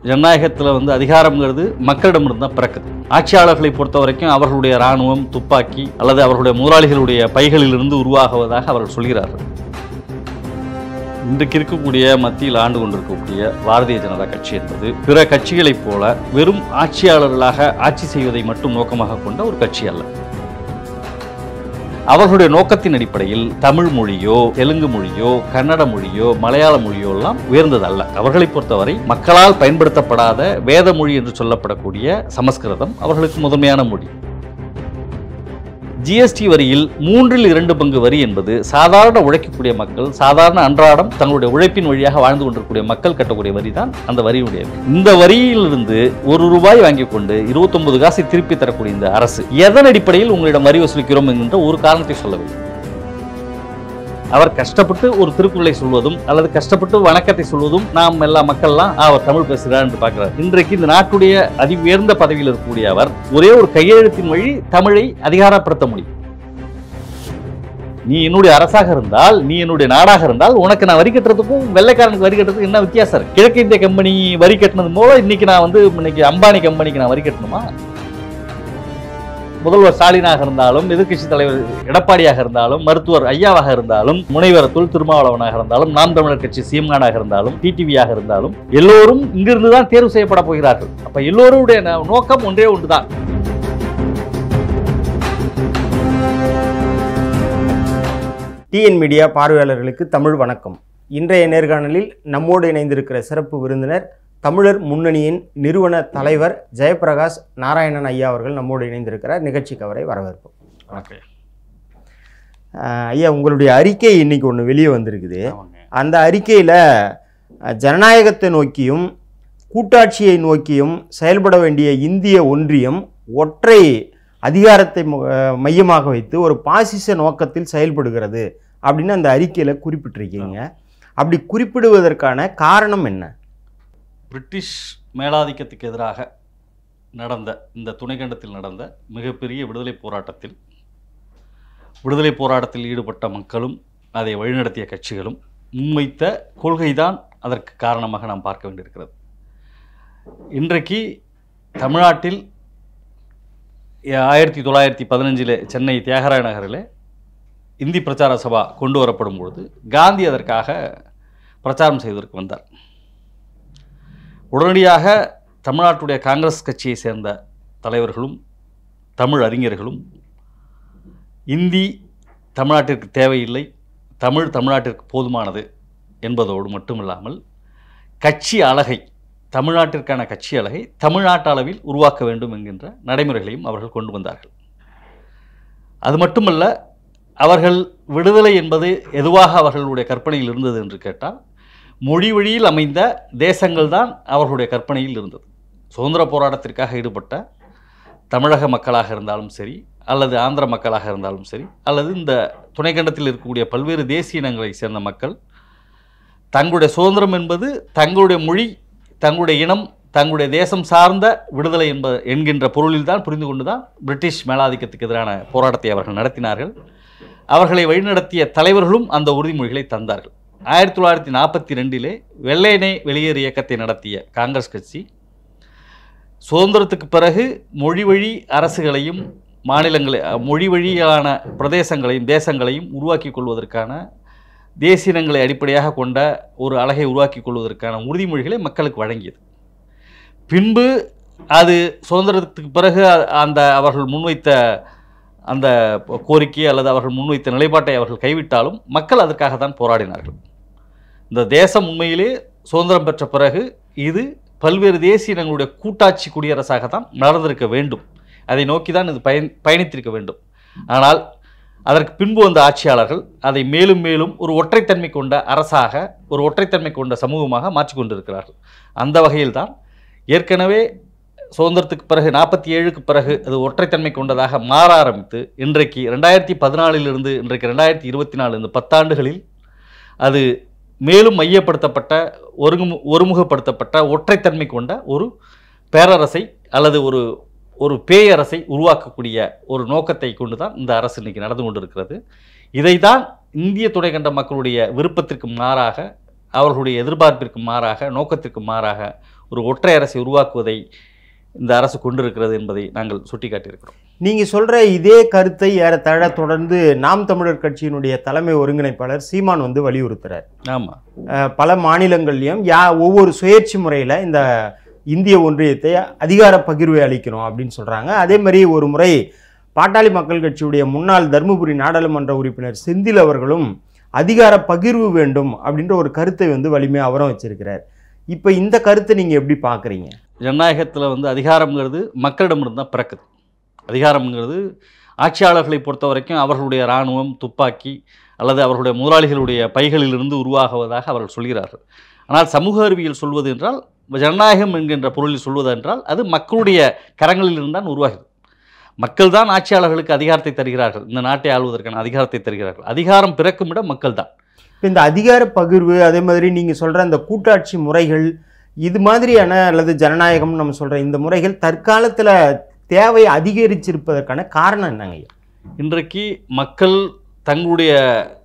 ஜனநாயகத்தில் வந்து அதிகாரம்ங்கிறது மக்களிடமிருந்து தான் பிறக்குது ஆட்சியாளர்களை பொறுத்த வரைக்கும் அவர்களுடைய இராணுவம் துப்பாக்கி அல்லது அவர்களுடைய முதலாளிகளுடைய பைகளிலிருந்து உருவாகுவதாக அவர்கள் சொல்கிறார்கள் இன்றைக்கு இருக்கக்கூடிய மத்தியில் ஆண்டு கொண்டிருக்கக்கூடிய பாரதிய ஜனதா கட்சி என்பது பிற கட்சிகளைப் போல வெறும் ஆட்சியாளர்களாக ஆட்சி செய்வதை மட்டும் நோக்கமாக கொண்ட ஒரு கட்சி அல்ல அவர்களுடைய நோக்கத்தின் அடிப்படையில் தமிழ் மொழியோ தெலுங்கு மொழியோ கன்னட மொழியோ மலையாள மொழியோ எல்லாம் உயர்ந்ததல்ல அவர்களை பொறுத்தவரை மக்களால் பயன்படுத்தப்படாத வேத மொழி என்று சொல்லப்படக்கூடிய சமஸ்கிருதம் அவர்களுக்கு முதன்மையான மொழி ஜிஎஸ்டி வரியில் மூன்றில் இரண்டு பங்கு வரி என்பது சாதாரண உழைக்கக்கூடிய மக்கள் சாதாரண அன்றாடம் தங்களுடைய உழைப்பின் வழியாக வாழ்ந்து கொண்டிருக்கக்கூடிய மக்கள் கட்டக்கூடிய வரி தான் அந்த வரியுடையது இந்த வரியிலிருந்து ஒரு ரூபாய் வாங்கி கொண்டு இருபத்தொன்பது காசை திருப்பி தரக்கூடிய இந்த அரசு எதன் அடிப்படையில் உங்களிடம் வரி வசூலிக்கிறோம் என்கின்ற ஒரு காரணத்தை சொல்லவில்லை அவர் கஷ்டப்பட்டு ஒரு திருக்குறளை சொல்வதும் அல்லது கஷ்டப்பட்டு வணக்கத்தை சொல்வதும் நாம் எல்லா மக்கள்லாம் "ஆ, அவர் தமிழ் பேசுகிறார் என்று பார்க்கிறார் இன்றைக்கு இந்த நாட்டுடைய அதி உயர்ந்த பதவியில் இருக்கக்கூடிய அவர் ஒரே ஒரு கையெழுத்தின் வழி தமிழை அதிகாரப்படுத்த முடியும் நீ என்னுடைய அரசாக இருந்தால் நீ என்னுடைய நாடாக இருந்தால் உனக்கு நான் வரி கட்டுறதுக்கும் வெள்ளைக்காரனுக்கு வரி கட்டுறதுக்கும் என்ன வித்தியாசம் இருக்கு கிழக்கு இந்திய கம்பெனி வரி கட்டினது போல இன்னைக்கு நான் வந்து இன்னைக்கு அம்பானி கம்பெனிக்கு நான் வரி கட்டணுமா முதல்வர் ஸ்டாலினாக இருந்தாலும் எதிர்க்கட்சி தலைவர் எடப்பாடியாக இருந்தாலும் மருத்துவர் ஐயாவாக இருந்தாலும் முனைவர் தொல் திருமாவளவனாக இருந்தாலும் நாம் தமிழர் கட்சி சீமானாக இருந்தாலும் டிடிவியாக இருந்தாலும் எல்லோரும் இங்கிருந்து தான் தேர்வு செய்யப்பட போகிறார்கள் அப்ப எல்லோருடைய ந- நோக்கம் ஒன்றே ஒன்றுதான் டிஎன் மீடியா பார்வையாளர்களுக்கு தமிழ் வணக்கம் இன்றைய நேர்காணலில் நம்மோடு இணைந்திருக்கிற சிறப்பு விருந்தினர் தமிழர் முன்னணியின் நிறுவன தலைவர் ஜெயபிரகாஷ் நாராயணன் ஐயா அவர்கள் நம்மோடு இணைந்திருக்கிறார் நிகழ்ச்சிக்கு அவரை வரவேற்போம் அஹ் ஐயா உங்களுடைய அறிக்கை இன்னைக்கு ஒன்று வெளியே வந்திருக்குது அந்த அறிக்கையில் ஜனநாயகத்தை நோக்கியும் கூட்டாட்சியை நோக்கியும் செயல்பட வேண்டிய இந்திய ஒன்றியம் ஒற்றை அதிகாரத்தை மு- அஹ் மையமாக வைத்து ஒரு பாசிச நோக்கத்தில் செயல்படுகிறது அப்படின்னு அந்த அறிக்கையில் குறிப்பிட்டிருக்கீங்க அப்படி குறிப்பிடுவதற்கான காரணம் என்ன பிரிட்டிஷ் மேலாதிக்கத்துக்கு எதிராக நடந்த இந்த துணைக்கண்டத்தில் நடந்த மிகப்பெரிய விடுதலை போராட்டத்தில் விடுதலை போராட்டத்தில் ஈடுபட்ட மக்களும் அதை வழிநடத்திய கட்சிகளும் முன்வைத்த கொள்கைதான் அதற்கு காரணமாக நாம் பார்க்க வேண்டியிருக்கிறது இன்றைக்கு தமிழ்நாட்டில் ஆயிரத்தி தொள்ளாயிரத்தி பதினஞ்சில் சென்னை தியாகராய நகரில் இந்தி பிரச்சார சபா கொண்டு வரப்படும் பொழுது காந்தி அதற்காக பிரச்சாரம் செய்வதற்கு வந்தார் உடனடியாக தமிழ்நாட்டுடைய காங்கிரஸ் கட்சியை சேர்ந்த தலைவர்களும் தமிழ் அறிஞர்களும் இந்தி தமிழ்நாட்டிற்கு தேவையில்லை தமிழ் தமிழ்நாட்டிற்கு போதுமானது என்பதோடு மட்டுமில்லாமல் கட்சி அழகை தமிழ்நாட்டிற்கான கட்சி அழகை தமிழ்நாட்டு அளவில் உருவாக்க வேண்டும் என்கின்ற நடைமுறைகளையும் அவர்கள் கொண்டு வந்தார்கள் அது மட்டுமல்ல அவர்கள் விடுதலை என்பது எதுவாக அவர்களுடைய கற்பனையில் இருந்தது என்று கேட்டால் மொழி வழியில் அமைந்த தேசங்கள் தான் அவர்களுடைய கற்பனையில் இருந்தது சுதந்திர போராட்டத்திற்காக ஈடுபட்ட தமிழக மக்களாக இருந்தாலும் சரி அல்லது ஆந்திர மக்களாக இருந்தாலும் சரி அல்லது இந்த துணைக்கண்டத்தில் இருக்கக்கூடிய பல்வேறு தேசிய இனங்களை சேர்ந்த மக்கள் தங்களுடைய சுதந்திரம் என்பது தங்களுடைய மொழி தங்களுடைய இனம் தங்களுடைய தேசம் சார்ந்த விடுதலை என்ப என்கின்ற பொருளில் தான் புரிந்து கொண்டு தான் பிரிட்டிஷ் மேலாதிக்கத்துக்கு எதிரான போராட்டத்தை அவர்கள் நடத்தினார்கள் அவர்களை வழிநடத்திய தலைவர்களும் அந்த உறுதிமொழிகளை தந்தார்கள் ஆயிரத்தி தொள்ளாயிரத்தி நாற்பத்தி ரெண்டிலே வெள்ளையனே வெளியேறு இயக்கத்தை நடத்திய காங்கிரஸ் கட்சி சுதந்திரத்துக்கு பிறகு மொழி வழி அரசுகளையும் மாநிலங்களை மொழி வழியான பிரதேசங்களையும் தேசங்களையும் உருவாக்கி கொள்வதற்கான தேசியனங்களை அடிப்படையாக கொண்ட ஒரு அழகை உருவாக்கி கொள்வதற்கான உறுதிமொழிகளை மக்களுக்கு வழங்கியது பின்பு அது சுதந்திரத்துக்கு பிறகு அ- அந்த அவர்கள் முன்வைத்த அந்த கோரிக்கை அல்லது அவர்கள் முன்வைத்த நிலைப்பாட்டை அவர்கள் கைவிட்டாலும் மக்கள் அதற்காக தான் போராடினார்கள் இந்த தேசம் உண்மையிலே சுதந்திரம் பெற்ற பிறகு இது பல்வேறு தேசிய இனங்களுடைய கூட்டாட்சி குடியரசாக தான் நடந்திருக்க வேண்டும் அதை நோக்கி தான் இது பயன் பயணித்திருக்க வேண்டும் ஆனால் அதற்கு பின்பு வந்த ஆட்சியாளர்கள் அதை மேலும் மேலும் ஒரு ஒற்றைத்தன்மை கொண்ட அரசாக ஒரு ஒற்றைத்தன்மை கொண்ட சமூகமாக மாற்றிக் கொண்டிருக்கிறார்கள் அந்த வகையில்தான் ஏற்கனவே சுதந்திரத்துக்கு பிறகு நாற்பத்தி ஏழுக்கு பிறகு அது ஒற்றைத்தன்மை கொண்டதாக மாற ஆரம்பித்து இன்றைக்கு ரெண்டாயிரத்தி பதினாலிலிருந்து இன்றைக்கு ரெண்டாயிரத்தி இருபத்தி நாலு இந்த பத்தாண்டுகளில் அது மேலும் மையப்படுத்தப்பட்ட ஒருங்கு ஒருமுகப்படுத்தப்பட்ட ஒற்றைத்தன்மை கொண்ட ஒரு பேரரசை அல்லது ஒரு ஒரு பேயரசை உருவாக்கக்கூடிய ஒரு நோக்கத்தை கொண்டு தான் இந்த அரசு இன்னைக்கு நடந்து கொண்டிருக்கிறது இதை தான் இந்திய துணைக்கண்ட மக்களுடைய விருப்பத்திற்கு மாறாக அவர்களுடைய எதிர்பார்ப்பிற்கு மாறாக நோக்கத்திற்கு மாறாக ஒரு ஒற்றை அரசை உருவாக்குவதை இந்த அரசு கொண்டிருக்கிறது என்பதை நாங்கள் சுட்டிக்காட்டியிருக்கிறோம் நீங்க சொல்ற இதே கருத்தை ஏறத்தாழ தொடர்ந்து நாம் தமிழர் கட்சியினுடைய தலைமை ஒருங்கிணைப்பாளர் சீமான் வந்து வலியுறுத்துறார் ஆமாம் அஹ், பல மாநிலங்கள்லையும் யா ஒவ்வொரு சுயேட்சை முறையில் இந்த இந்திய ஒன்றியத்தை அதிகார பகிர்வை அளிக்கணும் அப்படின்னு சொல்றாங்க அதே மாதிரி ஒரு முறை பாட்டாளி மக்கள் கட்சியுடைய முன்னாள் தருமபுரி நாடாளுமன்ற உறுப்பினர் செந்தில் அவர்களும் அதிகார பகிர்வு வேண்டும் அப்படின்ற ஒரு கருத்தை வந்து வலிமையாக அவரும் வச்சிருக்கிறார் இப்போ இந்த கருத்தை நீங்க எப்படி பார்க்குறீங்க ஜனநாயகத்தில் வந்து அதிகாரம்ங்கிறது மக்களிடமிருந்து தான் பிறக்குது அதிகாரம்ங்கிறது ஆட்சியாளர்களை பொறுத்த வரைக்கும் அவர்களுடைய இராணுவம் துப்பாக்கி அல்லது அவர்களுடைய முதலாளிகளுடைய பைகளிலிருந்து உருவாகுவதாக அவர்கள் சொல்கிறார்கள் ஆனால் சமூக அறிவியல் சொல்வது என்றால் ஜனநாயகம் என்கின்ற பொருளில் சொல்வது என்றால் அது மக்களுடைய கரங்களிலிருந்து தான் உருவாகிறது மக்கள் தான் ஆட்சியாளர்களுக்கு அதிகாரத்தை தருகிறார்கள் இந்த நாட்டை ஆள்வதற்கான அதிகாரத்தை தருகிறார்கள் அதிகாரம் பிறக்கும் இடம் மக்கள் தான் இப்போ இந்த அதிகார பகிர்வு அதே மாதிரி நீங்கள் சொல்கிற அந்த கூட்டாட்சி முறைகள் இது மாதிரியான அல்லது ஜனநாயகம் நம்ம சொல்கிற இந்த முறைகள் தற்காலத்தில் தேவை அதிகரிச்சிருப்பதற்கான காரணம் என்னங்க ஐயா? இன்றைக்கு மக்கள் தங்களுடைய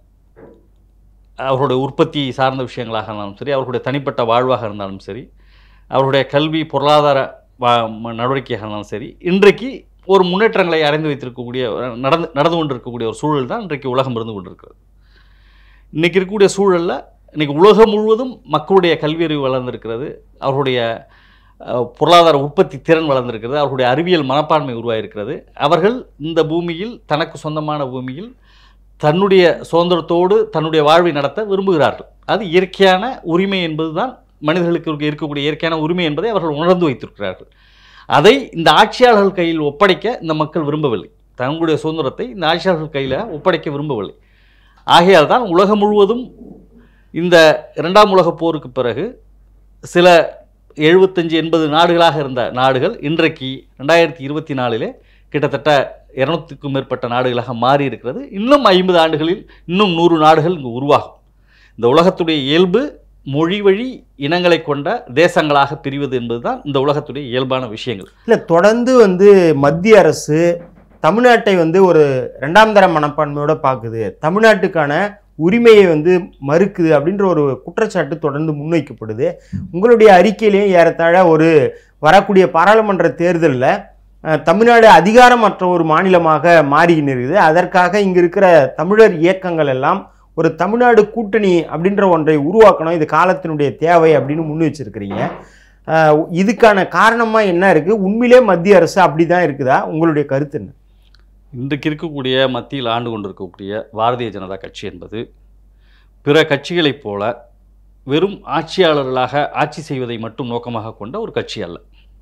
அவர்களுடைய உற்பத்தி சார்ந்த விஷயங்களாக இருந்தாலும் சரி அவர்களுடைய தனிப்பட்ட வாழ்வாக இருந்தாலும் சரி அவருடைய கல்வி பொருளாதார வா- ம- நடவடிக்கையாக இருந்தாலும் சரி இன்றைக்கு ஒரு முன்னேற்றங்களை அடைந்து வைத்திருக்கக்கூடிய நடந்து நடந்து கொண்டிருக்கக்கூடிய ஒரு சூழல் தான் இன்றைக்கு உலகம் இருந்து கொண்டிருக்கிறது இன்றைக்கி இருக்கக்கூடிய சூழலில் இன்றைக்கி உலகம் முழுவதும் மக்களுடைய கல்வியறிவு வளர்ந்திருக்கிறது அவர்களுடைய அஹ், பொருளாதார உற்பத்தி திறன் வளர்ந்திருக்கிறது அவர்களுடைய அறிவியல் மனப்பான்மை உருவாயிருக்கிறது அவர்கள் இந்த பூமியில் தனக்கு சொந்தமான பூமியில் தன்னுடைய சுதந்திரத்தோடு தன்னுடைய வாழ்வை நடத்த விரும்புகிறார்கள் அது இயற்கையான உரிமை என்பதுதான் மனிதர்களுக்கு இருக்க- இருக்கக்கூடிய இயற்கையான உரிமை என்பதை அவர்கள் உணர்ந்து வைத்திருக்கிறார்கள் அதை இந்த ஆட்சியாளர்கள் கையில் ஒப்படைக்க இந்த மக்கள் விரும்பவில்லை தங்களுடைய சுதந்திரத்தை இந்த ஆட்சியாளர்கள் கையில் ஒப்படைக்க விரும்பவில்லை ஆகையால் தான் உலகம் முழுவதும் இந்த இரண்டாம் உலகப் போருக்கு பிறகு சில எழுபத்தஞ்சு எண்பது நாடுகளாக இருந்த நாடுகள் இன்றைக்கு ரெண்டாயிரத்தி இருபத்தி நாலிலே கிட்டத்தட்ட இரநூத்துக்கும் மேற்பட்ட நாடுகளாக மாறி இருக்கிறது இன்னும் ஐம்பது ஆண்டுகளில் இன்னும் நூறு நாடுகள் இங்கு உருவாகும் இந்த உலகத்துடைய இயல்பு மொழி வழி இனங்களை கொண்ட தேசங்களாக பிரிவது என்பதுதான் இந்த உலகத்துடைய இயல்பான விஷயங்கள் இல்லை தொடர்ந்து வந்து மத்திய அரசு தமிழ்நாட்டை வந்து ஒரு ரெண்டாம் தர மனப்பான்மையோட பார்க்குது தமிழ்நாட்டுக்கான உரிமையை வந்து மறுக்குது அப்படின்ற ஒரு குற்றச்சாட்டு தொடர்ந்து முன்வைக்கப்படுது உங்களுடைய அறிக்கையிலையும் ஏறத்தாழ ஒரு வரக்கூடிய பாராளுமன்ற தேர்தலில் தமிழ்நாடு அதிகாரமற்ற ஒரு மாநிலமாக மாறிக்கின்னு இருக்குது அதற்காக இங்கே இருக்கிற தமிழர் இயக்கங்கள் எல்லாம் ஒரு தமிழ்நாடு கூட்டணி அப்படின்ற ஒன்றை உருவாக்கணும் இது காலத்தினுடைய தேவை அப்படின்னு முன் வச்சிருக்கிறீங்க அஹ், இதுக்கான காரணமாக என்ன இருக்குது உண்மையிலே மத்திய அரசு அப்படி தான் இருக்குதா உங்களுடைய கருத்து என்ன இன்றைக்கு இருக்கக்கூடிய மத்தியில் ஆண்டு கொண்டிருக்கக்கூடிய பாரதிய ஜனதா கட்சி என்பது பிற கட்சிகளைப் போல வெறும் ஆட்சியாளர்களாக ஆட்சி செய்வதை மட்டும் நோக்கமாக கொண்ட ஒரு கட்சி அல்ல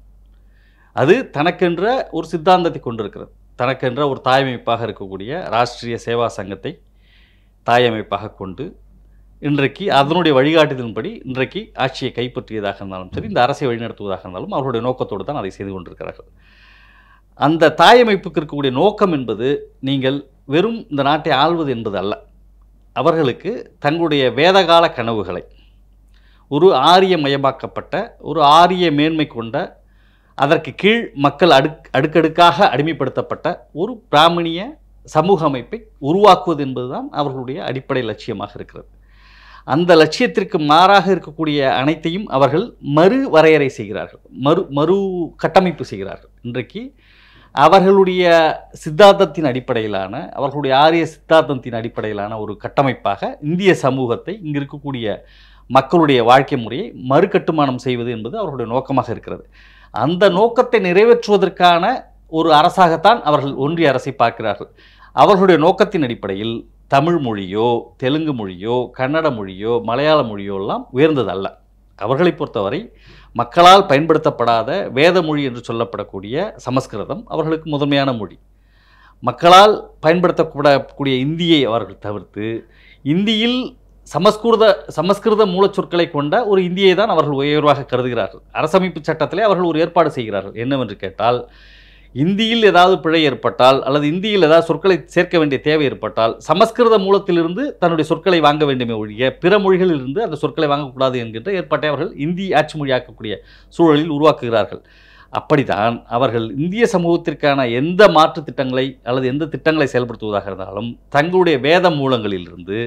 அது தனக்கென்ற ஒரு சித்தாந்தத்தை கொண்டிருக்கிறது தனக்கென்ற ஒரு தாயமைப்பாக இருக்கக்கூடிய ராஷ்டிரிய சேவா சங்கத்தை தாயமைப்பாக கொண்டு இன்றைக்கு அதனுடைய வழிகாட்டுதலின்படி இன்றைக்கு ஆட்சியை கைப்பற்றியதாக இருந்தாலும் சரி இந்த அரசை வழிநடத்துவதாக இருந்தாலும் அவர்களுடைய நோக்கத்தோடு தான் அதை செய்து கொண்டிருக்கிறார்கள் அந்த தாயமைப்புக்கு இருக்கக்கூடிய நோக்கம் என்பது நீங்கள் வெறும் இந்த நாட்டை ஆள்வது என்பது அல்ல அவர்களுக்கு தங்களுடைய வேதகால கனவுகளை ஒரு ஆரியமயமாக்கப்பட்ட ஒரு ஆரிய மேன்மை கொண்ட அதற்கு கீழ் மக்கள் அடுக் அடுக்கடுக்காக அடிமைப்படுத்தப்பட்ட ஒரு பிராமணிய சமூக அமைப்பை உருவாக்குவது என்பதுதான் அவர்களுடைய அடிப்படை லட்சியமாக இருக்கிறது அந்த லட்சியத்திற்கு மாறாக இருக்கக்கூடிய அனைத்தையும் அவர்கள் மறு வரையறை செய்கிறார்கள் மறு மறு கட்டமைப்பு செய்கிறார்கள் இன்றைக்கு அவர்களுடைய சித்தாந்தத்தின் அடிப்படையிலான அவர்களுடைய ஆரிய சித்தாந்தத்தின் அடிப்படையிலான ஒரு கட்டமைப்பாக இந்திய சமூகத்தை இங்கு இருக்கக்கூடிய மக்களுடைய வாழ்க்கை முறையை மறுகட்டுமானம் செய்வது என்பது அவர்களுடைய நோக்கமாக இருக்கிறது அந்த நோக்கத்தை நிறைவேற்றுவதற்கான ஒரு அரசாகத்தான் அவர்கள் ஒன்றிய அரசை பார்க்கிறார்கள் அவர்களுடைய நோக்கத்தின் அடிப்படையில் தமிழ் மொழியோ தெலுங்கு மொழியோ கன்னட மொழியோ மலையாள மொழியோ எல்லாம் உயர்ந்ததல்ல அவர்களை பொறுத்தவரை மக்களால் பயன்படுத்தப்படாத வேத மொழி என்று சொல்லப்படக்கூடிய சமஸ்கிருதம் அவர்களுக்கு முதன்மையான மொழி மக்களால் பயன்படுத்தப்படக்கூடிய இந்தியை அவர்கள் தவிர்த்து இந்தியில் சமஸ்கிருத சமஸ்கிருத மூலச்சொற்களை கொண்ட ஒரு இந்தியை தான் அவர்கள் உயர்வாக கருதுகிறார்கள் அரசமைப்பு சட்டத்திலே அவர்கள் ஒரு ஏற்பாடு செய்கிறார்கள் என்னவென்று கேட்டால் இந்தியில் ஏதாவது பிழை ஏற்பட்டால் அல்லது இந்தியில் ஏதாவது சொற்களை சேர்க்க வேண்டிய தேவை ஏற்பட்டால் சமஸ்கிருத மூலத்திலிருந்து தன்னுடைய சொற்களை வாங்க வேண்டுமே ஒழிய பிற மொழிகளிலிருந்து அந்த சொற்களை வாங்கக்கூடாது என்கின்ற ஏற்பாட்டை அவர்கள் இந்தி ஆட்சி மொழியாக்கக்கூடிய சூழலில் உருவாக்குகிறார்கள் அப்படித்தான் அவர்கள் இந்திய சமூகத்திற்கான எந்த மாற்று திட்டங்களை அல்லது எந்த திட்டங்களை செயல்படுத்துவதாக இருந்தாலும் தங்களுடைய வேத மூலங்களிலிருந்து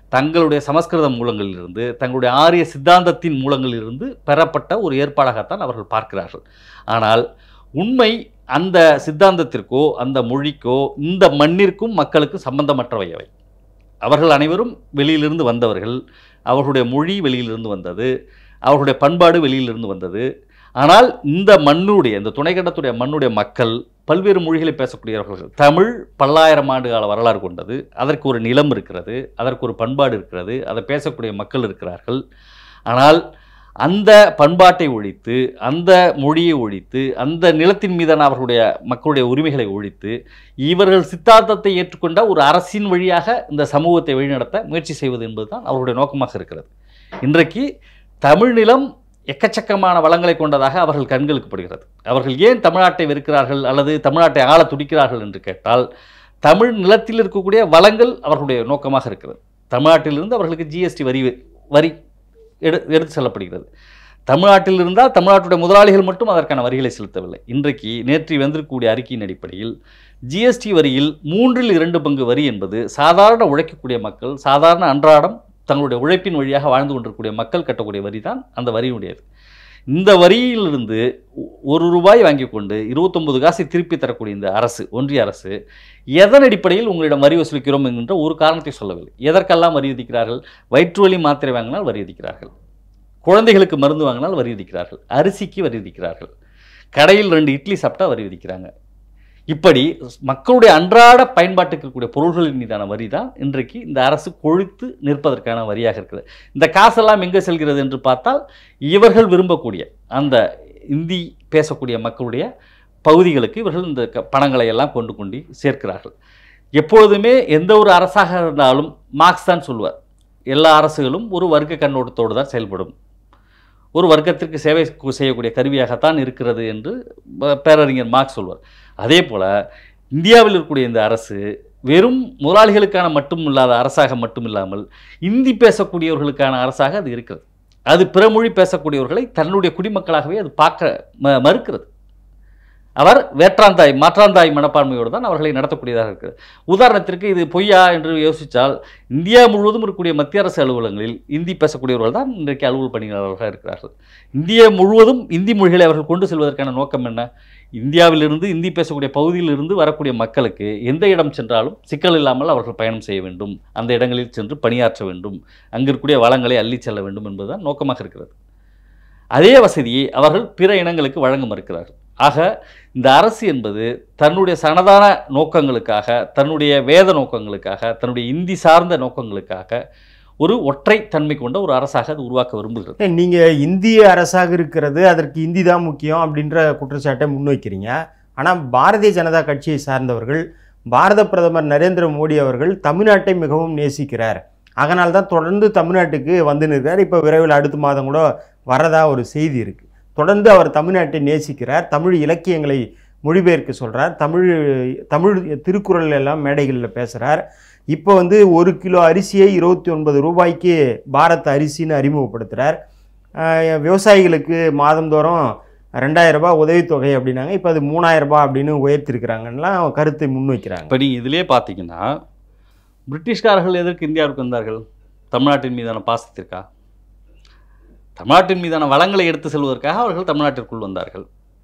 தங்களுடைய சமஸ்கிருத மூலங்களிலிருந்து தங்களுடைய ஆரிய சித்தாந்தத்தின் மூலங்களிலிருந்து பெறப்பட்ட ஒரு ஏற்பாடாகத்தான் அவர்கள் பார்க்கிறார்கள் ஆனால் உண்மை அந்த சித்தாந்தத்திற்கோ அந்த மொழிக்கோ இந்த மண்ணிற்கும் மக்களுக்கும் சம்பந்தமற்றவை அவை அவர்கள் அனைவரும் வெளியிலிருந்து வந்தவர்கள் அவர்களுடைய மொழி வெளியிலிருந்து வந்தது அவர்களுடைய பண்பாடு வெளியிலிருந்து வந்தது ஆனால் இந்த மண்ணுடைய இந்த துணைக்கண்டத்துடைய மண்ணுடைய மக்கள் பல்வேறு மொழிகளை பேசக்கூடியவர்கள் தமிழ் பல்லாயிரம் ஆண்டு கால வரலாறு கொண்டது அதற்கு ஒரு நிலம் இருக்கிறது அதற்கு ஒரு பண்பாடு இருக்கிறது அதை பேசக்கூடிய மக்கள் இருக்கிறார்கள் ஆனால் அந்த பண்பாட்டை ஒழித்து அந்த மொழியை ஒழித்து அந்த நிலத்தின் மீதான அவர்களுடைய மக்களுடைய உரிமைகளை ஒழித்து இவர்கள் சித்தாந்தத்தை ஏற்றுக்கொண்ட ஒரு அரசின் வழியாக இந்த சமூகத்தை வழிநடத்த முயற்சி செய்வது என்பதுதான் அவர்களுடைய நோக்கமாக இருக்கிறது இன்றைக்கு தமிழ் நிலம் எக்கச்சக்கமான வளங்களை கொண்டதாக அவர்கள் கண்களுக்கு படுகிறது அவர்கள் ஏன் தமிழ்நாட்டை வெறுக்கிறார்கள் அல்லது தமிழ்நாட்டை ஆள துடிக்கிறார்கள் என்று கேட்டால் தமிழ் நிலத்தில் இருக்கக்கூடிய வளங்கள் அவர்களுடைய நோக்கமாக இருக்கிறது தமிழ்நாட்டிலிருந்து அவர்களுக்கு ஜிஎஸ்டி வரி வரி எடு எடுத்து செல்லப்படுகிறது தமிழ்நாட்டில் இருந்தால் தமிழ்நாட்டுடைய முதலாளிகள் மட்டும் அதற்கான வரிகளை செலுத்தவில்லை இன்றைக்கு நேற்று வந்திருக்கக்கூடிய அறிக்கையின் அடிப்படையில் ஜிஎஸ்டி வரியில் மூன்றில் இரண்டு பங்கு வரி என்பது சாதாரண உழைக்கக்கூடிய மக்கள் சாதாரண அன்றாடம் தங்களுடைய உழைப்பின் வழியாக வாழ்ந்து கொண்டிருக்கக்கூடிய மக்கள் கட்டக்கூடிய வரி தான் அந்த வரியுடையது இந்த வரியிலிருந்து ஒ- ஒரு ரூபாய் வாங்கி கொண்டு இருபத்தொன்பது காசை திருப்பி தரக்கூடிய இந்த அரசு ஒன்றிய அரசு எதன் அடிப்படையில் உங்களிடம் வரி வசூலிக்கிறோம் என்கின்ற ஒரு காரணத்தை சொல்லவில்லை எதற்கெல்லாம் வரி விதிக்கிறார்கள் வயிற்று வலி மாத்திரை வாங்கினால் வரி விதிக்கிறார்கள் குழந்தைகளுக்கு மருந்து வாங்கினால் வரி விதிக்கிறார்கள் அரிசிக்கு வரி விதிக்கிறார்கள் கடையில் ரெண்டு இட்லி சாப்பிட்டா வரி விதிக்கிறாங்க இப்படி மக்களுடைய அன்றாட பயன்பாட்டுக்கு இருக்கக்கூடிய பொருள்களின் மீதான வரி தான் இன்றைக்கு இந்த அரசு கொழுத்து நிற்பதற்கான வரியாக இருக்குது இந்த காசெல்லாம் எங்கே செல்கிறது என்று பார்த்தால் இவர்கள் விரும்பக்கூடிய அந்த இந்தி பேசக்கூடிய மக்களுடைய பகுதிகளுக்கு இவர்கள் இந்த க- பணங்களை எல்லாம் கொண்டு கொண்டு சேர்க்கிறார்கள் எப்பொழுதுமே எந்த ஒரு அரசாக இருந்தாலும் மார்க்ஸ் தான் சொல்வார் எல்லா அரசுகளும் ஒரு வர்க்க கண்ணோட்டத்தோடு தான் செயல்படும் ஒரு வர்க்கத்திற்கு சேவை கு- செய்யக்கூடிய கருவியாகத்தான் இருக்கிறது என்று ப- பேரறிஞர் மார்க்ஸ் சொல்வார் அதே போல் இந்தியாவில் இருக்கக்கூடிய இந்த அரசு வெறும் முதலாளிகளுக்கான மட்டும் இல்லாத அரசாக மட்டும் இல்லாமல் இந்தி பேசக்கூடியவர்களுக்கான அரசாக அது இருக்கிறது அது பிற மொழி பேசக்கூடியவர்களை தன்னுடைய குடிமக்களாகவே அது பார்க்க ம மறுக்கிறது அவர் வேற்றாந்தாய் மாற்றாந்தாய் மனப்பான்மையோடு தான் அவர்களை நடத்தக்கூடியதாக இருக்குது உதாரணத்திற்கு இது பொய்யா என்று யோசித்தால் இந்தியா முழுவதும் இருக்கக்கூடிய மத்திய அரசு அலுவலகங்களில் இந்தி பேசக்கூடியவர்கள் தான் இன்றைக்கு அலுவல் பணியாளர்களாக இருக்கிறார்கள் இந்தியா முழுவதும் இந்தி மொழிகளை அவர்கள் கொண்டு செல்வதற்கான நோக்கம் என்ன இந்தியாவிலிருந்து இந்தி பேசக்கூடிய பகுதியிலிருந்து வரக்கூடிய மக்களுக்கு எந்த இடம் சென்றாலும் சிக்கல் இல்லாமல் அவர்கள் பயணம் செய்ய வேண்டும் அந்த இடங்களில் சென்று பணியாற்ற வேண்டும் அங்கு இருக்கக்கூடிய வளங்களை அள்ளிச் செல்ல வேண்டும் என்பதுதான் நோக்கமாக இருக்கிறது அதே வசதியை அவர்கள் பிற இனங்களுக்கு வழங்க மறுக்கிறார்கள் ஆக இந்த அரசு என்பது தன்னுடைய சனதான நோக்கங்களுக்காக தன்னுடைய வேத நோக்கங்களுக்காக தன்னுடைய இந்தி சார்ந்த நோக்கங்களுக்காக ஒரு ஒற்றை தன்மை கொண்ட ஒரு அரசாக அது உருவாக்க விரும்புகிறது ஏய், நீங்க இந்திய அரசாக இருக்கிறது அதற்கு இந்தி தான் முக்கியம் அப்படின்ற குற்றச்சாட்டை முன்வைக்கிறீங்க ஆனா பாரதிய ஜனதா கட்சியை சார்ந்தவர்கள் பாரத பிரதமர் நரேந்திர மோடி அவர்கள் தமிழ்நாட்டை மிகவும் நேசிக்கிறார் அதனால தான் தொடர்ந்து தமிழ்நாட்டுக்கு வந்து நிற்கிறார் இப்போ விரைவில் அடுத்த மாதம் கூட வரதா ஒரு செய்தி இருக்கு தொடர்ந்து அவர் தமிழ்நாட்டை நேசிக்கிறார் தமிழ் இலக்கியங்களை மொழிபெயர்க்க சொல்றார் தமிழ் தமிழ் திருக்குறள் எல்லாம் மேடைகளில் பேசுகிறார் இப்போ வந்து ஒரு கிலோ அரிசியை இருபத்தி ஒன்பது ரூபாய்க்கு பாரத் அரிசின்னு அறிமுகப்படுத்துகிறார் ஆஹ் விவசாயிகளுக்கு மாதந்தோறும் ரெண்டாயிரம் ரூபாய் உதவித்தொகை அப்படின்னாங்க இப்போ அது மூணாயிரம் ரூபாய் அப்படின்னு உயர்த்திருக்கிறாங்கலாம் கருத்தை முன்வைக்கிறாங்க இப்போ நீ இதிலே பார்த்தீங்கன்னா பிரிட்டிஷ்காரர்கள் எதற்கு இந்தியாவுக்கு வந்தார்கள் தமிழ்நாட்டின் மீதான பாசத்திற்கா தமிழ்நாட்டின் மீதான வளங்களை எடுத்து செல்வதற்காக அவர்கள் தமிழ்நாட்டிற்குள் வந்தார்கள்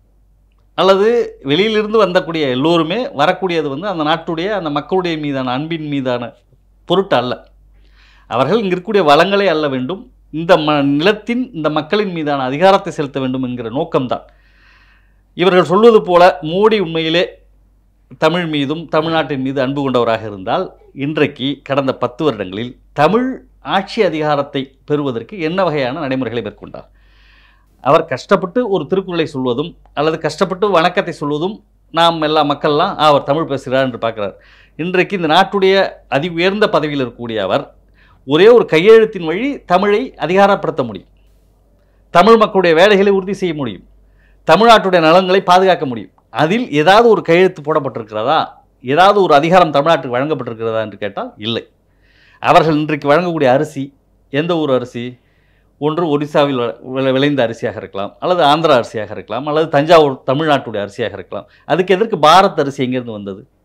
அல்லது வெளியிலிருந்து வந்தக்கூடிய எல்லோருமே வரக்கூடியது வந்து அந்த நாட்டுடைய அந்த மக்களுடைய மீதான அன்பின் மீதான பொருட்டு அல்ல அவர்கள் இங்க இருக்கக்கூடிய வளங்களை அல்ல வேண்டும் இந்த ம நிலத்தின் இந்த மக்களின் மீதான அதிகாரத்தை செலுத்த வேண்டும் என்கிற நோக்கம்தான் இவர்கள் சொல்வது போல மோடி உண்மையிலே தமிழ் மீதும் தமிழ்நாட்டின் மீது அன்பு கொண்டவராக இருந்தால் இன்றைக்கு கடந்த பத்து வருடங்களில் தமிழ் ஆட்சி அதிகாரத்தை பெறுவதற்கு என்ன வகையான நடைமுறைகளை மேற்கொண்டார் அவர் கஷ்டப்பட்டு ஒரு திருக்குறளை சொல்வதும் அல்லது கஷ்டப்பட்டு வணக்கத்தை சொல்வதும் நாம் எல்லா மக்கள்லாம் "ஆ, அவர் தமிழ் பேசுகிறார் என்று பார்க்கிறார் இன்றைக்கு இந்த நாட்டுடைய அதி உயர்ந்த பதவியில் இருக்கக்கூடிய அவர் ஒரே ஒரு கையெழுத்தின் வழி தமிழை அதிகாரப்படுத்த முடியும் தமிழ் மக்களுடைய வேலைகளை உறுதி செய்ய முடியும் தமிழ்நாட்டுடைய நலன்களை பாதுகாக்க முடியும் அதில் ஏதாவது ஒரு கையெழுத்து போடப்பட்டிருக்கிறதா ஏதாவது ஒரு அதிகாரம் தமிழ்நாட்டுக்கு வழங்கப்பட்டிருக்கிறதா என்று கேட்டால் இல்லை அவர்கள் இன்றைக்கு வழங்கக்கூடிய அரிசி எந்த ஊர் அரிசி ஒன்று ஒரிசாவில் வ- விளை- விளைந்த அரிசியாக இருக்கலாம் அல்லது ஆந்திரா அரிசியாக இருக்கலாம் அல்லது தஞ்சாவூர் தமிழ்நாட்டுடைய அரிசியாக இருக்கலாம் அதுக்கு எதற்கு பாரத் அரிசி எங்கேருந்து வந்தது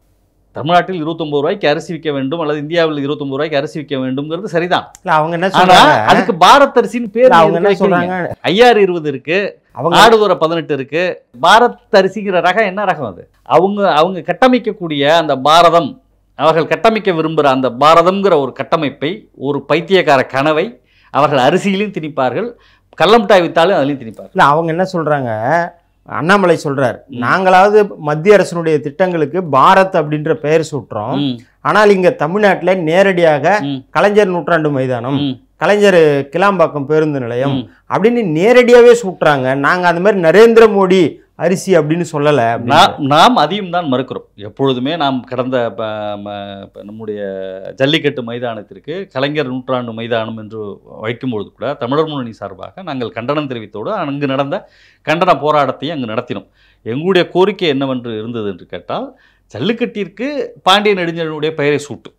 தமிழ்நாட்டில் இருபத்தொம்பது ரூபாய்க்கு அரிசி விற்க வேண்டும் அல்லது இந்தியாவில் இருபத்தொம்பது ரூபாய்க்கு அரிசி விற்க வேண்டும்ங்கிறது சரிதான் இல்ல அவங்க என்ன ஆனா சொல்றாங்க அதுக்கு பாரத் அரிசின்னு பேர் இல்ல, அவங்க என்ன எதுக்கு வைக்கிறீங்க? சொல்றாங்க ஐயாறு இருபது இருக்கு அவங்க ஆடுதுறை பதினெட்டு இருக்கு பாரத் அரிசிங்கிற ரகம் என்ன ரகம் அது அவங்க அவங்க கட்டமைக்கக்கூடிய அந்த பாரதம் அவர்கள் கட்டமைக்க விரும்புகிற அந்த பாரதம்ங்கிற ஒரு கட்டமைப்பை ஒரு பைத்தியக்கார கனவை அவர்கள் அரிசியிலையும் திணிப்பார்கள் கள்ளமிட்டாய் வித்தாலும் அதுலையும் திணிப்பார்கள் இல்ல அவங்க என்ன சொல்றாங்க அண்ணாமலை சொல்றார் நாங்களாவது மத்திய அரசினுடைய திட்டங்களுக்கு பாரத் அப்படின்ற பெயர் சூட்டுறோம் ம், ஆனால் இங்க தமிழ்நாட்டுல நேரடியாக ம், கலைஞர் நூற்றாண்டு மைதானம் ம், கலைஞர் கிளாம்பாக்கம் பேருந்து நிலையம் ம். அப்படின்னு நேரடியாவே சூட்டுறாங்க நாங்க அந்த மாதிரி நரேந்திர மோடி அரிசி அப்படின்னு சொல்லல அப்படின்னு. நாம் நாம் அதையும் தான் மறுக்கிறோம் எப்பொழுதுமே நாம் கடந்த ப- ம- ப- நம்முடைய ஜல்லிக்கட்டு மைதானத்திற்கு கலைஞர் நூற்றாண்டு மைதானம் என்று வைக்கும்பொழுது கூட தமிழர் முன்னணி சார்பாக நாங்கள் கண்டனம் தெரிவித்தோடு அங்கு நடந்த கண்டன போராட்டத்தையும் அங்கு நடத்தினோம் எங்களுடைய கோரிக்கை என்னவென்று இருந்தது என்று கேட்டால் ஜல்லிக்கட்டிற்கு பாண்டிய நெடுஞ்செழியனுடைய பெயரை சூட்டு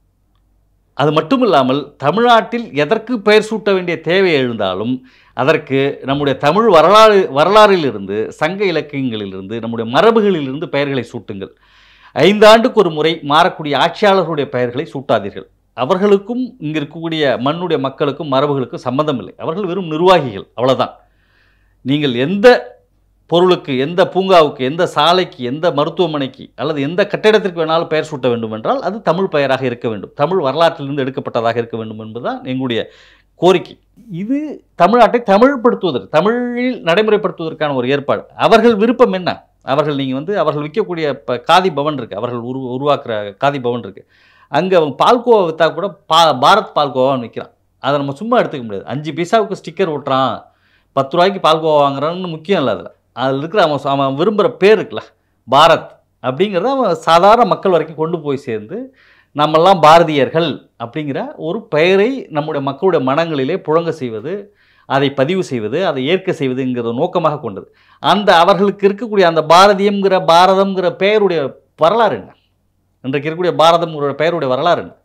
அது மட்டும் இல்லாமல் தமிழ்நாட்டில் எதற்கு பெயர் சூட்ட வேண்டிய தேவை எழுந்தாலும் அதற்கு நம்முடைய தமிழ் வரலாறு வரலாறிலிருந்து சங்க இலக்கியங்களிலிருந்து நம்முடைய மரபுகளிலிருந்து பெயர்களை சூட்டுங்கள் ஐந்தாண்டுக்கு ஒரு முறை மாறக்கூடிய ஆட்சியாளர்களுடைய பெயர்களை சூட்டாதீர்கள் அவர்களுக்கும் இங்கே இருக்கக்கூடிய மண்ணுடைய மக்களுக்கும் மரபுகளுக்கும் சம்பந்தம் இல்லை அவர்கள் வெறும் நிர்வாகிகள் அவ்வளவுதான் நீங்கள் எந்த பொருளுக்கு எந்த பூங்காவுக்கு எந்த சாலைக்கு எந்த மருத்துவமனைக்கு அல்லது எந்த கட்டிடத்திற்கு வேணாலும் பெயர் சூட்ட வேண்டும் என்றால் அது தமிழ் பெயராக இருக்க வேண்டும் தமிழ் வரலாற்றிலிருந்து எடுக்கப்பட்டதாக இருக்க வேண்டும் என்பதுதான் எங்களுடைய கோரிக்கை இது தமிழ்நாட்டை தமிழ்படுத்துவதற்கு தமிழில் நடைமுறைப்படுத்துவதற்கான ஒரு ஏற்பாடு அவர்கள் விருப்பம் என்ன அவர்கள் நீங்கள் வந்து அவர்கள் விற்கக்கூடிய இப்போ காதி பவன் இருக்குது அவர்கள் உரு உருவாக்குற காதி பவன் இருக்குது அங்கே அவங்க பால்கோவா விற்றா கூட பா பாரத் பால்கோவான்னு விற்கிறான் அதை நம்ம சும்மா எடுத்துக்க முடியாது அஞ்சு பைசாவுக்கு ஸ்டிக்கர் ஒட்டுறான் பத்து ரூபாய்க்கு பால்கோவா வாங்குறான்னு முக்கியம் இல்லை அதில் அதில் இருக்கிற அவன் அவன் விரும்புகிற பேர் இருக்குல்ல பாரத் அப்படிங்கிறத அவன் சாதாரண மக்கள் வரைக்கும் கொண்டு போய் சேர்ந்து நம்மெல்லாம் பாரதியர்கள் அப்படிங்கிற ஒரு பெயரை நம்முடைய மக்களுடைய மனங்களிலே புழங்க செய்வது அதை பதிவு செய்வது அதை ஏற்க செய்வதுங்கிறத நோக்கமாக கொண்டது அந்த அவர்களுக்கு இருக்கக்கூடிய அந்த பாரதியம்ங்கிற பாரதம்ங்கிற பெயருடைய வரலாறு என்ன இன்றைக்கு இருக்கக்கூடிய பாரதம்ங்கிற பெயருடைய வரலாறு என்ன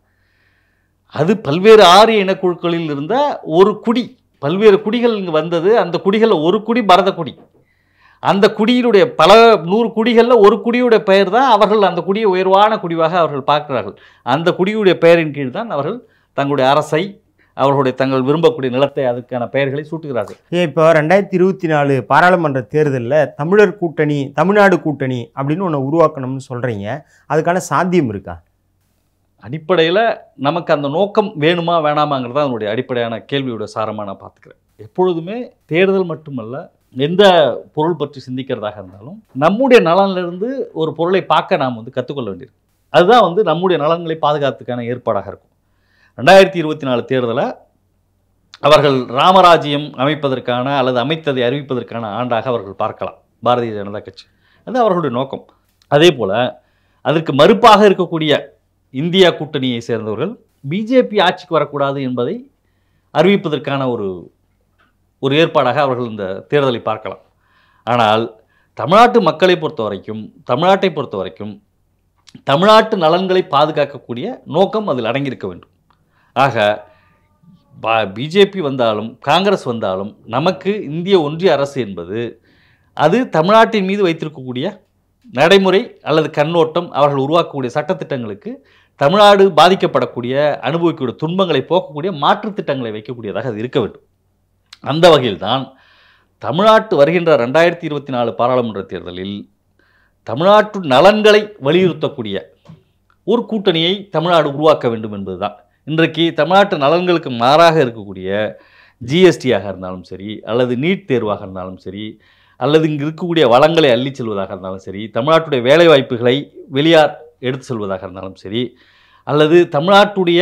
அது பல்வேறு ஆரிய இனக்குழுக்களில் இருந்த ஒரு குடி பல்வேறு குடிகள் இங்கு வந்தது அந்த குடிகளில் ஒரு குடி பரத குடி அந்த குடியினுடைய பல நூறு குடிகளில் ஒரு குடியுடைய பெயர் தான் அவர்கள் அந்த குடியை உயர்வான குடிவாக அவர்கள் பார்க்கிறார்கள் அந்த குடியுடைய பெயரின் கீழ் தான் அவர்கள் தங்களுடைய அரசை அவர்களுடைய தங்கள் விரும்பக்கூடிய நிலத்தை அதுக்கான பெயர்களை சூட்டுகிறார்கள் ஏன் இப்போ ரெண்டாயிரத்தி இருபத்தி நாலு பாராளுமன்ற தேர்தலில் தமிழர் கூட்டணி தமிழ்நாடு கூட்டணி அப்படின்னு ஒன்று உருவாக்கணும்னு சொல்கிறீங்க அதுக்கான சாத்தியம் இருக்கா அடிப்படையில் நமக்கு அந்த நோக்கம் வேணுமா வேணாமாங்கிறது தான் அதனுடைய அடிப்படையான கேள்வியோட சாரமாக நான் பார்த்துக்கிறேன் எப்பொழுதுமே தேர்தல் மட்டுமல்ல எந்த பொருள் பற்றி சிந்திக்கிறதாக இருந்தாலும் நம்முடைய நலனிலிருந்து ஒரு பொருளை பார்க்க நாம் வந்து கற்றுக்கொள்ள வேண்டியிருக்கு அதுதான் வந்து நம்முடைய நலன்களை பாதுகாத்துக்கான ஏற்பாடாக இருக்கும் ரெண்டாயிரத்தி இருபத்தி நாலு தேர்தலை அவர்கள் ராமராஜ்யம் அமைப்பதற்கான அல்லது அமைத்ததை அறிவிப்பதற்கான ஆண்டாக அவர்கள் பார்க்கலாம் பாரதிய ஜனதா கட்சி அது அவர்களுடைய நோக்கம் அதே போல் அதற்கு மறுப்பாக இருக்கக்கூடிய இந்தியா கூட்டணியை சேர்ந்தவர்கள் பிஜேபி ஆட்சிக்கு வரக்கூடாது என்பதை அறிவிப்பதற்கான ஒரு ஒரு ஏற்பாடாக அவர்கள் இந்த தேர்தலை பார்க்கலாம் ஆனால் தமிழ்நாட்டு மக்களை பொறுத்த வரைக்கும் தமிழ்நாட்டை பொறுத்த வரைக்கும் தமிழ்நாட்டு நலன்களை பாதுகாக்கக்கூடிய நோக்கம் அதில் அடங்கியிருக்க வேண்டும் ஆக பா பிஜேபி வந்தாலும் காங்கிரஸ் வந்தாலும் நமக்கு இந்திய ஒன்றிய அரசு என்பது அது தமிழ்நாட்டின் மீது வைத்திருக்கக்கூடிய நடைமுறை அல்லது கண்ணோட்டம் அவர்கள் உருவாக்கக்கூடிய சட்டத்திட்டங்களுக்கு தமிழ்நாடு பாதிக்கப்படக்கூடிய அனுபவிக்கக்கூடிய துன்பங்களை போக்கக்கூடிய மாற்றுத் திட்டங்களை வைக்கக்கூடியதாக அது இருக்க வேண்டும் அந்த வகையில்தான் தமிழ்நாட்டு வருகின்ற ரெண்டாயிரத்தி இருபத்தி நாலு பாராளுமன்ற தேர்தலில் தமிழ்நாட்டு நலன்களை வலியுறுத்தக்கூடிய ஒரு கூட்டணியை தமிழ்நாடு உருவாக்க வேண்டும் என்பதுதான் இன்றைக்கு தமிழ்நாட்டு நலன்களுக்கு மாறாக இருக்கக்கூடிய ஜிஎஸ்டியாக இருந்தாலும் சரி அல்லது நீட் தேர்வாக இருந்தாலும் சரி அல்லது இங்கு இருக்கக்கூடிய வளங்களை அள்ளிச் செல்வதாக இருந்தாலும் சரி தமிழ்நாட்டுடைய வேலைவாய்ப்புகளை வெளியார் எடுத்து செல்வதாக இருந்தாலும் சரி அல்லது தமிழ்நாட்டுடைய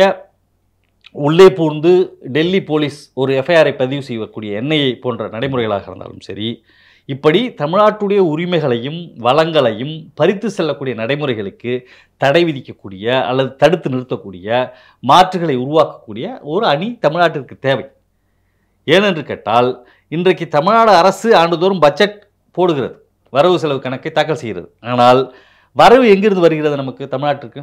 உள்ளே பூந்து டெல்லி போலீஸ் ஒரு எஃப்ஐஆரை பதிவு செய்யக்கூடிய எண்ணெயை போன்ற நடைமுறைகளாக இருந்தாலும் சரி இப்படி தமிழ்நாட்டுடைய உரிமைகளையும் வளங்களையும் பறித்து செல்லக்கூடிய நடைமுறைகளுக்கு தடை விதிக்கக்கூடிய அல்லது தடுத்து நிறுத்தக்கூடிய மாற்றுகளை உருவாக்கக்கூடிய ஒரு அணி தமிழ்நாட்டிற்கு தேவை ஏனென்று கேட்டால் இன்றைக்கு தமிழ்நாடு அரசு ஆண்டுதோறும் பட்ஜெட் போடுகிறது வரவு செலவு கணக்கை தாக்கல் செய்கிறது ஆனால் வரவு எங்கிருந்து வருகிறது நமக்கு தமிழ்நாட்டிற்கு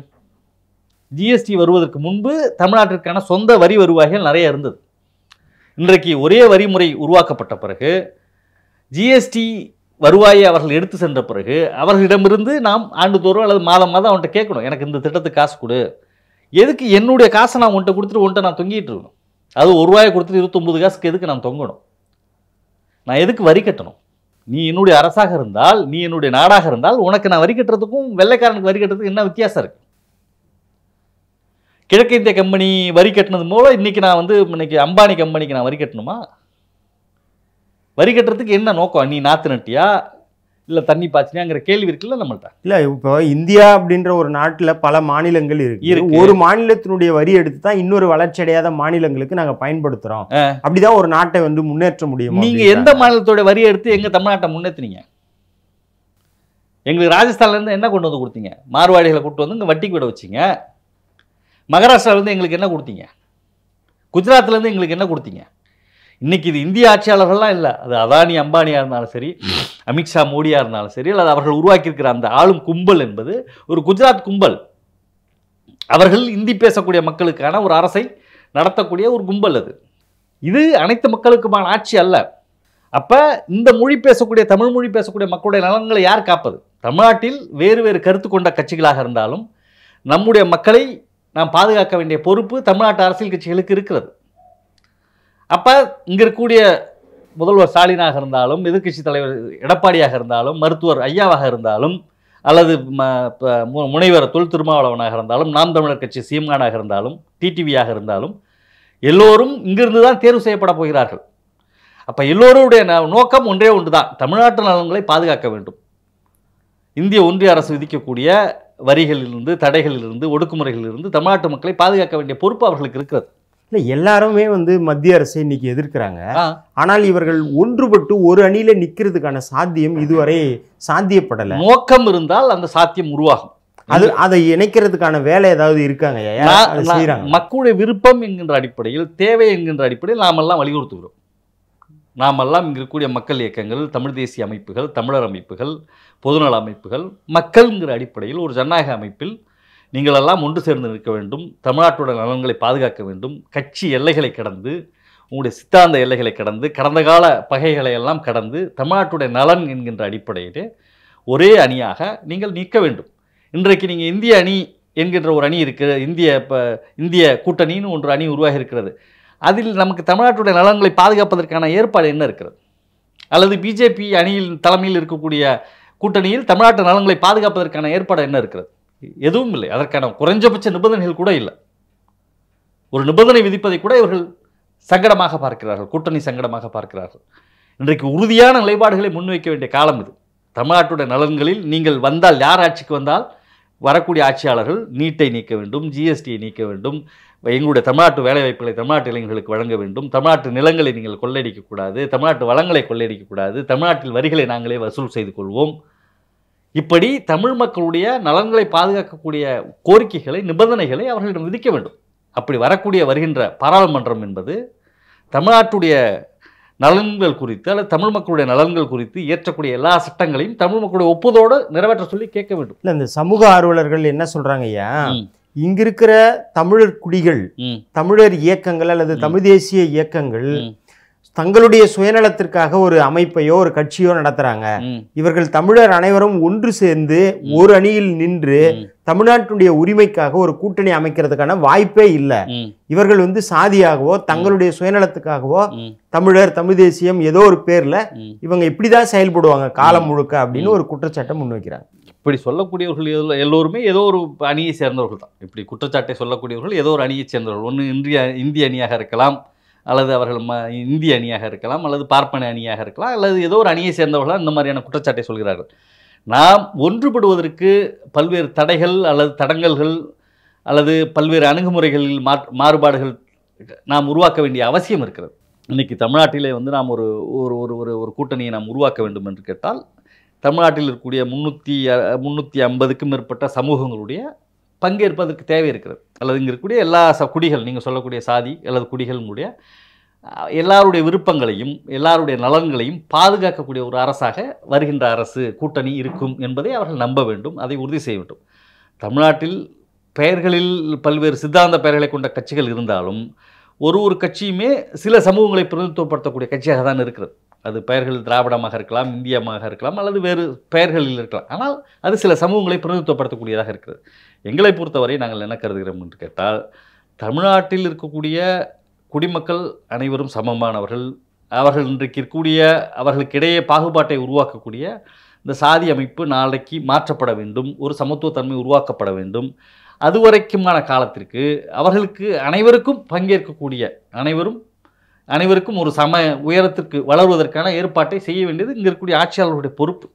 ஜிஎஸ்டி வருவதற்கு முன்பு தமிழ்நாட்டிற்கான சொந்த வரி வருவாய்கள் நிறைய இருந்தது இன்றைக்கு ஒரே வரிமுறை உருவாக்கப்பட்ட பிறகு ஜிஎஸ்டி வருவாயை அவர்கள் எடுத்து சென்ற பிறகு அவர்களிடமிருந்து நாம் ஆண்டுதோறும் அல்லது மாதம் மாதம் அவன்கிட்ட கேட்கணும் எனக்கு இந்த திட்டத்துக்கு காசு கொடு எதுக்கு என்னுடைய காசை நான் உன்கிட்ட கொடுத்துட்டு உன்கிட்ட நான் தொங்கிட்டு இருக்கணும் அது ஒரு ரூபாயை கொடுத்துட்டு இருபத்தொம்பது காசுக்கு எதுக்கு நான் தொங்கணும் நான் எதுக்கு வரி கட்டணும் நீ என்னுடைய அரசாக இருந்தால் நீ என்னுடைய நாடாக இருந்தால் உனக்கு நான் வரி கட்டுறதுக்கும் வெள்ளைக்காரனுக்கு வரி கட்டுறதுக்கு என்ன வித்தியாசம் இருக்கு கிழக்கிந்திய கம்பெனி வரி கட்டினது மூலம் இன்னைக்கு நான் வந்து இன்னைக்கு அம்பானி கம்பெனிக்கு நான் வரி கட்டணுமா வரி கட்டுறதுக்கு என்ன நோக்கம் நீ நாத்து நட்டியா இல்லை தண்ணி பாய்ச்சினியாங்கிற கேள்வி இருக்குல்ல நம்மள்ட்ட இல்ல இப்போ இந்தியா அப்படின்ற ஒரு நாட்டுல பல மாநிலங்கள் இருக்கு இருக்கு. ஒரு மாநிலத்தினுடைய வரி எடுத்து தான் இன்னொரு வளர்ச்சி அடையாத மாநிலங்களுக்கு நாங்க பயன்படுத்துறோம் ஆ. அப்படிதான் ஒரு நாட்டை வந்து முன்னேற்ற முடியும் நீங்க அப்படின்றாங்க. எந்த மாநிலத்தோட வரி எடுத்து எங்க தமிழ்நாட்டை முன்னேத்துனீங்க எங்களுக்கு ராஜஸ்தான்ல இருந்து என்ன கொண்டு வந்து கொடுத்தீங்க மார்வாடிகளை கூட்டு வந்து இங்க வட்டிக்கு விட வச்சீங்க மகாராஷ்டிரால இருந்து எங்களுக்கு என்ன கொடுத்தீங்க குஜராத்ல இருந்து எங்களுக்கு என்ன கொடுத்தீங்க இன்னைக்கு இது இந்திய ஆட்சியாளர்கள்லாம் இல்லை அது அதானி அம்பானியா இருந்தாலும் சரி அமித்ஷா மோடியா இருந்தாலும் சரி அல்லது அவர்கள் உருவாக்கியிருக்கிற அந்த ஆளும் கும்பல் என்பது ஒரு குஜராத் கும்பல் அவர்கள் இந்தி பேசக்கூடிய மக்களுக்கான ஒரு அரசை நடத்தக்கூடிய ஒரு கும்பல் அது இது அனைத்து மக்களுக்குமான ஆட்சி அல்ல அப்ப இந்த மொழி பேசக்கூடிய தமிழ் மொழி பேசக்கூடிய மக்களுடைய நலன்களை யார் காப்பது தமிழ்நாட்டில் வேறு வேறு கருத்து கொண்ட கட்சிகளாக இருந்தாலும் நம்முடைய மக்களை நாம் பாதுகாக்க வேண்டிய பொறுப்பு தமிழ்நாட்டு அரசியல் கட்சிகளுக்கு இருக்கிறது அப்ப இங்க இருக்கக்கூடிய முதல்வர் ஸ்டாலினாக இருந்தாலும் எதிர்க்கட்சி தலைவர் எடப்பாடியாக இருந்தாலும் மருத்துவர் ஐயாவாக இருந்தாலும் அல்லது ம- ப- மு- முனைவர் தொல் திருமாவளவனாக இருந்தாலும் நாம் தமிழர் கட்சி சீமானாக இருந்தாலும் டிடிவியாக இருந்தாலும் எல்லோரும் இங்கிருந்து தான் தேர்வு செய்யப்பட போகிறார்கள் அப்ப எல்லோருடைய ந- நோக்கம் ஒன்றே ஒன்று தான் தமிழ்நாட்டு நலன்களை பாதுகாக்க வேண்டும் இந்திய ஒன்றிய அரசு விதிக்கக்கூடிய வரிகளிலிருந்து தடைகளிலிருந்து ஒடுக்குமுறைகளிலிருந்து தமிழ்நாட்டு மக்களை பாதுகாக்க வேண்டிய பொறுப்பு அவர்களுக்கு இருக்கிறது இல்ல எல்லாருமே வந்து மத்திய அரசை இன்னைக்கு எதிர்க்கிறாங்க ஆ, ஆனால் இவர்கள் ஒன்றுபட்டு ஒரு அணியில நிக்கிறதுக்கான சாத்தியம் இதுவரை சாத்தியப்படல நோக்கம் இருந்தால் அந்த சாத்தியம் உருவாகும் அது அதை இணைக்கிறதுக்கான வேலை ஏதாவது இருக்காங்க ஐயா? நான்- அதை நான் செய்யறாங்க மக்களுடைய விருப்பம் என்கின்ற அடிப்படையில் தேவை என்கின்ற அடிப்படையில் நாமெல்லாம் வலியுறுத்துகிறோம் நாமெல்லாம் இங்க இருக்கக்கூடிய மக்கள் இயக்கங்கள் தமிழ் தேசிய அமைப்புகள் தமிழர் அமைப்புகள் பொதுநல அமைப்புகள் மக்கள்ங்கிற அடிப்படையில் ஒரு ஜனநாயக அமைப்பில் நீங்கள் எல்லாம் ஒன்று சேர்ந்து நிற்க வேண்டும் தமிழ்நாட்டோட நலன்களை பாதுகாக்க வேண்டும் கட்சி எல்லைகளை கடந்து உங்களுடைய சித்தாந்த எல்லைகளை கடந்து கடந்த கால பகைகளை எல்லாம் கடந்து தமிழ்நாட்டுடைய நலன் என்கின்ற அடிப்படையிலே ஒரே அணியாக நீங்கள் நிற்க வேண்டும் இன்றைக்கு நீங்கள் இந்திய அணி என்கின்ற ஒரு அணி இருக்குது இந்திய இப்போ இந்திய கூட்டணின்னு ஒன்று அணி உருவாகி இருக்கிறது அதில் நமக்கு தமிழ்நாட்டுடைய நலன்களை பாதுகாப்பதற்கான ஏற்பாடு என்ன இருக்கிறது அல்லது பிஜேபி அணியில் தலைமையில் இருக்கக்கூடிய கூட்டணியில் தமிழ்நாட்டு நலன்களை பாதுகாப்பதற்கான ஏற்பாடு என்ன இருக்கிறது எதுவும் இல்லை அதற்கான குறைஞ்சபட்ச நிபந்தனைகள் கூட இல்லை ஒரு நிபந்தனை விதிப்பதை கூட இவர்கள் சங்கடமாக பார்க்கிறார்கள் கூட்டணி சங்கடமாக பார்க்கிறார்கள் இன்றைக்கு உறுதியான நிலைப்பாடுகளை முன்வைக்க வேண்டிய காலம் இது தமிழ்நாட்டுடைய நலன்களில் நீங்கள் வந்தால் யார் ஆட்சிக்கு வந்தால் வரக்கூடிய ஆட்சியாளர்கள் நீட்டை நீக்க வேண்டும் ஜிஎஸ்டியை நீக்க வேண்டும் எங்களுடைய தமிழ்நாட்டு வேலைவாய்ப்புகளை தமிழ்நாட்டு இளைஞர்களுக்கு வழங்க வேண்டும் தமிழ்நாட்டு நிலங்களை நீங்கள் கொள்ளையடிக்கக்கூடாது தமிழ்நாட்டு வளங்களை கொள்ளையடிக்கக்கூடாது தமிழ்நாட்டில் வரிகளை நாங்களே வசூல் செய்து கொள்வோம் இப்படி தமிழ் மக்களுடைய நலன்களை பாதுகாக்கக்கூடிய கோரிக்கைகளை நிபந்தனைகளை அவர்களிடம் விதிக்க வேண்டும் அப்படி வரக்கூடிய வருகின்ற பாராளுமன்றம் என்பது தமிழ்நாட்டுடைய நலன்கள் குறித்து அல்லது தமிழ் மக்களுடைய நலன்கள் குறித்து இயற்றக்கூடிய எல்லா சட்டங்களையும் தமிழ் மக்களுடைய ஒப்புதலோடு நிறைவேற்ற சொல்லி கேட்க வேண்டும் இல்ல இந்த சமூக ஆர்வலர்கள் என்ன சொல்றாங்க ஐயா ம், இங்க இருக்கிற தமிழர் குடிகள் ம், தமிழர் இயக்கங்கள் அல்லது ம். ம். தமிழ் தேசிய இயக்கங்கள் ம், தங்களுடைய சுயநலத்திற்காக ஒரு அமைப்பையோ ஒரு கட்சியோ நடத்துறாங்க ம், இவர்கள் தமிழர் அனைவரும் ஒன்று சேர்ந்து ஒரு அணியில் நின்று ம், தமிழ்நாட்டுடைய உரிமைக்காக ஒரு கூட்டணி அமைக்கிறதுக்கான வாய்ப்பே இல்லை ம், இவர்கள் வந்து சாதியாகவோ தங்களுடைய சுயநலத்துக்காகவோ ம், தமிழர் தமிழ் தேசியம் ஏதோ ஒரு பேர்ல ம். இவங்க இப்படிதான் செயல்படுவாங்க காலம் முழுக்க அப்படின்னு ஒரு குற்றச்சாட்டை முன்வைக்கிறாங்க இப்படி சொல்லக்கூடியவர்கள் எல்லோ- எல்லோருமே ஏதோ ஒரு அணியை சேர்ந்தவர்கள் தான் இப்படி குற்றச்சாட்டை சொல்லக்கூடியவர்கள் ஏதோ ஒரு அணியை சேர்ந்தவர்கள் ஒன்று இந்திய இந்திய அணியாக இருக்கலாம் அல்லது அவர்கள் ம இந்திய அணியாக இருக்கலாம் அல்லது பார்ப்பன அணியாக இருக்கலாம் அல்லது ஏதோ ஒரு அணியை சேர்ந்தவர்களாக இந்த மாதிரியான குற்றச்சாட்டை சொல்கிறார்கள் நாம் ஒன்றுபடுவதற்கு பல்வேறு தடைகள் அல்லது தடங்கல்கள் அல்லது பல்வேறு அணுகுமுறைகளில் மா மாறுபாடுகள் நாம் உருவாக்க வேண்டிய அவசியம் இருக்கிறது இன்னைக்கு தமிழ்நாட்டிலே வந்து நாம் ஒரு ஒரு ஒரு ஒரு ஒரு கூட்டணியை நாம் உருவாக்க வேண்டும் என்று கேட்டால் தமிழ்நாட்டில் இருக்கக்கூடிய முந்நூற்றி முந்நூற்றி ஐம்பதுக்கும் மேற்பட்ட சமூகங்களுடைய பங்கேற்பதற்கு தேவை இருக்கிறது அல்லது இங்கே இருக்கக்கூடிய எல்லா ச குடிகள் நீங்கள் சொல்லக்கூடிய சாதி அல்லது குடிகளுடைய அஹ், எல்லாருடைய விருப்பங்களையும் எல்லாருடைய நலன்களையும் பாதுகாக்கக்கூடிய ஒரு அரசாக வருகின்ற அரசு கூட்டணி இருக்கும் என்பதை அவர்கள் நம்ப வேண்டும் அதை உறுதி செய்ய வேண்டும் தமிழ்நாட்டில் பெயர்களில் பல்வேறு சித்தாந்த பெயர்களை கொண்ட கட்சிகள் இருந்தாலும் ஒரு ஒரு கட்சியுமே சில சமூகங்களை பிரதிநிதித்துவப்படுத்தக்கூடிய கட்சியாக தான் இருக்கிறது அது பெயர்கள் திராவிடமாக இருக்கலாம் இந்தியமாக இருக்கலாம் அல்லது வேறு பெயர்களில் இருக்கலாம் ஆனால் அது சில சமூகங்களை பிரதிநிதித்துவப்படுத்தக்கூடியதாக இருக்கிறது எங்களை பொறுத்தவரை நாங்கள் என்ன கருதுகிறோம் என்று கேட்டால் தமிழ்நாட்டில் இருக்கக்கூடிய குடிமக்கள் அனைவரும் சமமானவர்கள் அவர்கள் இன்றைக்கு இருக்கக்கூடிய அவர்களுக்கிடையே பாகுபாட்டை உருவாக்கக்கூடிய இந்த சாதி அமைப்பு நாளைக்கு மாற்றப்பட வேண்டும் ஒரு சமத்துவத்தன்மை உருவாக்கப்பட வேண்டும் அதுவரைக்குமான காலத்திற்கு அவர்களுக்கு அனைவருக்கும் பங்கேற்கக்கூடிய அனைவரும் அனைவருக்கும் ஒரு சம உயரத்திற்கு வளர்வதற்கான ஏற்பாட்டை செய்ய வேண்டியது இங்கே இருக்கக்கூடிய ஆட்சியாளர்களுடைய பொறுப்பு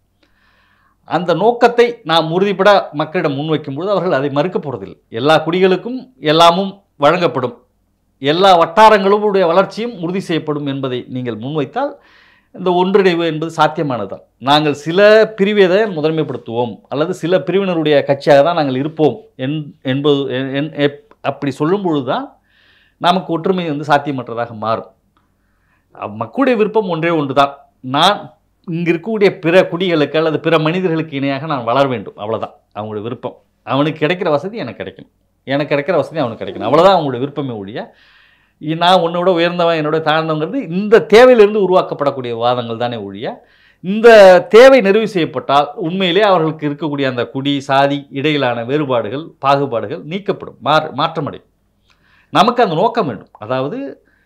அந்த நோக்கத்தை நாம் உறுதிப்பட மக்களிடம் முன்வைக்கும்போது அவர்கள் அதை மறுக்க போகிறதில்லை எல்லா குடிகளுக்கும் எல்லாமும் வழங்கப்படும் எல்லா வட்டாரங்களுடைய வளர்ச்சியும் உறுதி செய்யப்படும் என்பதை நீங்கள் முன்வைத்தால் இந்த ஒன்றிணைவு என்பது சாத்தியமானதுதான் நாங்கள் சில பிரிவை தான் முதன்மைப்படுத்துவோம் அல்லது சில பிரிவினருடைய கட்சியாக தான் நாங்கள் இருப்போம் என் என்பது என்- என்- எப்- அப்படி சொல்லும் பொழுது தான் நமக்கு ஒற்றுமை வந்து சாத்தியமற்றதாக மாறும் அஹ் மக்களுடைய விருப்பம் ஒன்றே ஒன்று தான் நான் இங்கே இருக்கக்கூடிய பிற குடிகளுக்கு அல்லது பிற மனிதர்களுக்கு இணையாக நான் வளர வேண்டும் அவ்வளவுதான் அவங்களுடைய விருப்பம் அவனுக்கு கிடைக்கிற வசதி எனக்கு கிடைக்கும் எனக்கு கிடைக்கிற வசதி அவனுக்கு கிடைக்கணும் அவ்வளவுதான் அவங்களுடைய விருப்பமே ஒழிய இ- நான் உன்னோட உயர்ந்தவன் என்னோட தாழ்ந்தவங்கிறது இந்த தேவையிலிருந்து உருவாக்கப்படக்கூடிய வாதங்கள் தானே ஒழிய இந்த தேவை நிறைவு செய்யப்பட்டால் உண்மையிலே அவர்களுக்கு இருக்கக்கூடிய அந்த குடி சாதி இடையிலான வேறுபாடுகள் பாகுபாடுகள் நீக்கப்படும் மாறு மாற்றமடையும் நமக்கு அந்த நோக்கம் வேண்டும் அதாவது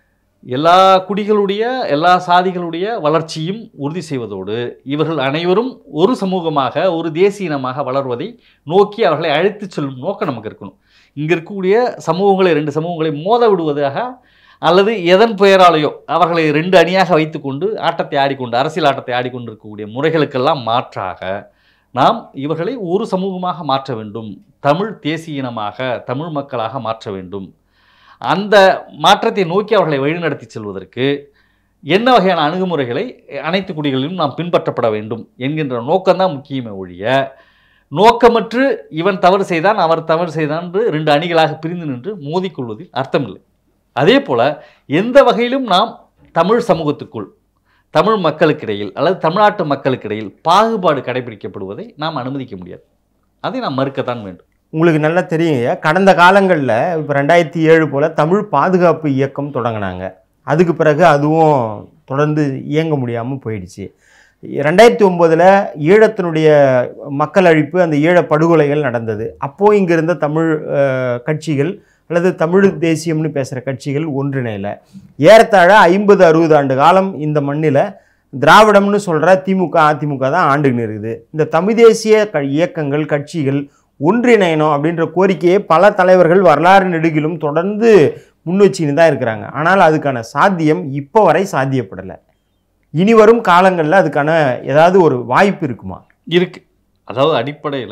எல்லா குடிகளுடைய எல்லா சாதிகளுடைய வளர்ச்சியும் உறுதி செய்வதோடு இவர்கள் அனைவரும் ஒரு சமூகமாக ஒரு தேசிய இனமாக வளர்வதை நோக்கி அவர்களை அழைத்துச் செல்லும் நோக்கம் நமக்கு இருக்கணும் இங்கே இருக்கக்கூடிய சமூகங்களை ரெண்டு சமூகங்களை மோத விடுவதாக அல்லது எதன் பெயராலேயோ அவர்களை ரெண்டு அணியாக வைத்துக்கொண்டு ஆட்டத்தை ஆடிக்கொண்டு அரசியல் ஆட்டத்தை ஆடிக்கொண்டு இருக்கக்கூடிய முறைகளுக்கெல்லாம் மாற்றாக நாம் இவர்களை ஒரு சமூகமாக மாற்ற வேண்டும் தமிழ் தேசிய இனமாக தமிழ் மக்களாக மாற்ற வேண்டும் அந்த மாற்றத்தை நோக்கி அவர்களை வழிநடத்தி செல்வதற்கு என்ன வகையான அணுகுமுறைகளை அனைத்து குடிகளிலும் நாம் பின்பற்றப்பட வேண்டும் என்கின்ற நோக்கம்தான் முக்கியமே ஒழிய நோக்கமற்று இவன் தவறு செய்தான் அவர் தவறு செய்தான் என்று ரெண்டு அணிகளாக பிரிந்து நின்று மோதிக்கொள்வதில் அர்த்தமில்லை அதே போல எந்த வகையிலும் நாம் தமிழ் சமூகத்துக்குள் தமிழ் மக்களுக்கிடையில் அல்லது தமிழ்நாட்டு மக்களுக்கிடையில் பாகுபாடு கடைபிடிக்கப்படுவதை நாம் அனுமதிக்க முடியாது அதை நாம் மறுக்கத்தான் வேண்டும் உங்களுக்கு நல்லா தெரியுங்க கடந்த காலங்களில் இப்போ ரெண்டாயிரத்தி ஏழு போல் தமிழ் பாதுகாப்பு இயக்கம் தொடங்கினாங்க அதுக்கு பிறகு அதுவும் தொடர்ந்து இயங்க முடியாமல் போயிடுச்சு ரெண்டாயிரத்தி ஒம்போதில் ஈழத்தினுடைய மக்கள் அழிப்பு அந்த ஈழ படுகொலைகள் நடந்தது அப்போது இங்கே இருந்த தமிழ் அஹ், கட்சிகள் அல்லது தமிழ் தேசியம்னு பேசுகிற கட்சிகள் ஒன்றிணையல ஏறத்தாழ ஐம்பது அறுபது ஆண்டு காலம் இந்த மண்ணில் திராவிடம்னு சொல்கிற திமுக அதிமுக தான் ஆண்டுன்னு இருக்குது இந்த தமிழ் தேசிய க இயக்கங்கள் கட்சிகள் ஒன்றிணையணும் அப்படின்ற கோரிக்கையை பல தலைவர்கள் வரலாறு நெடுகிலும் தொடர்ந்து முன் வச்சுன்னு தான் இருக்கிறாங்க ஆனால் அதுக்கான சாத்தியம் இப்போ வரை சாத்தியப்படலை இனி வரும் காலங்களில் அதுக்கான ஏதாவது ஒரு வாய்ப்பு இருக்குமா இருக்கு அதாவது அடிப்படையில்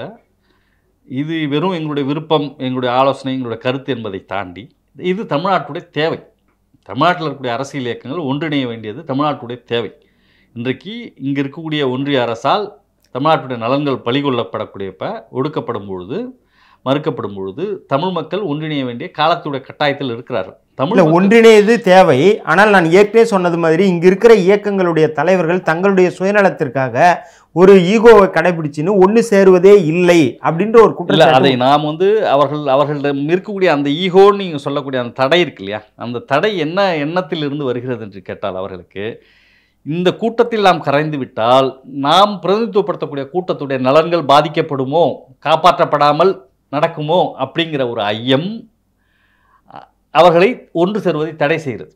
இது வெறும் எங்களுடைய விருப்பம் எங்களுடைய ஆலோசனை எங்களுடைய கருத்து என்பதை தாண்டி இது தமிழ்நாட்டுடைய தேவை தமிழ்நாட்டில் இருக்கக்கூடிய அரசியல் இயக்கங்கள் ஒன்றிணைய வேண்டியது தமிழ்நாட்டுடைய தேவை இன்றைக்கு இங்கே இருக்கக்கூடிய ஒன்றிய அரசால் தமிழ்நாட்டுடைய நலன்கள் பழிகொள்ளப்படக்கூடியப்ப ஒடுக்கப்படும் பொழுது மறுக்கப்படும் பொழுது தமிழ் மக்கள் ஒன்றிணைய வேண்டிய காலத்துடைய கட்டாயத்தில் இருக்கிறார்கள் தமிழ் இல்லை மக்கள் ஒன்றிணையது தேவை ஆனால் நான் ஏற்கனவே சொன்னது மாதிரி இங்கே இருக்கிற இயக்கங்களுடைய தலைவர்கள் தங்களுடைய சுயநலத்திற்காக ஒரு ஈகோவை கடைபிடிச்சின்னு ஒன்று சேருவதே இல்லை அப்படின்ற ஒரு இல்லை அதை குற்றச்சாட்டு நாம் வந்து அவர்கள் அவர்களிடம் இருக்கக்கூடிய அந்த ஈகோன்னு நீங்கள் சொல்லக்கூடிய அந்த தடை இருக்கு இல்லையா அந்த தடை என்ன எண்ணத்தில் இருந்து வருகிறது என்று கேட்டால் அவர்களுக்கு இந்த கூட்டத்தில் நாம் கரைந்து விட்டால் நாம் பிரதிநிதித்துவப்படுத்தக்கூடிய கூட்டத்துடைய நலன்கள் பாதிக்கப்படுமோ காப்பாற்றப்படாமல் நடக்குமோ அப்படிங்கிற ஒரு ஐயம் அ- அவர்களை ஒன்று சேருவதை தடை செய்கிறது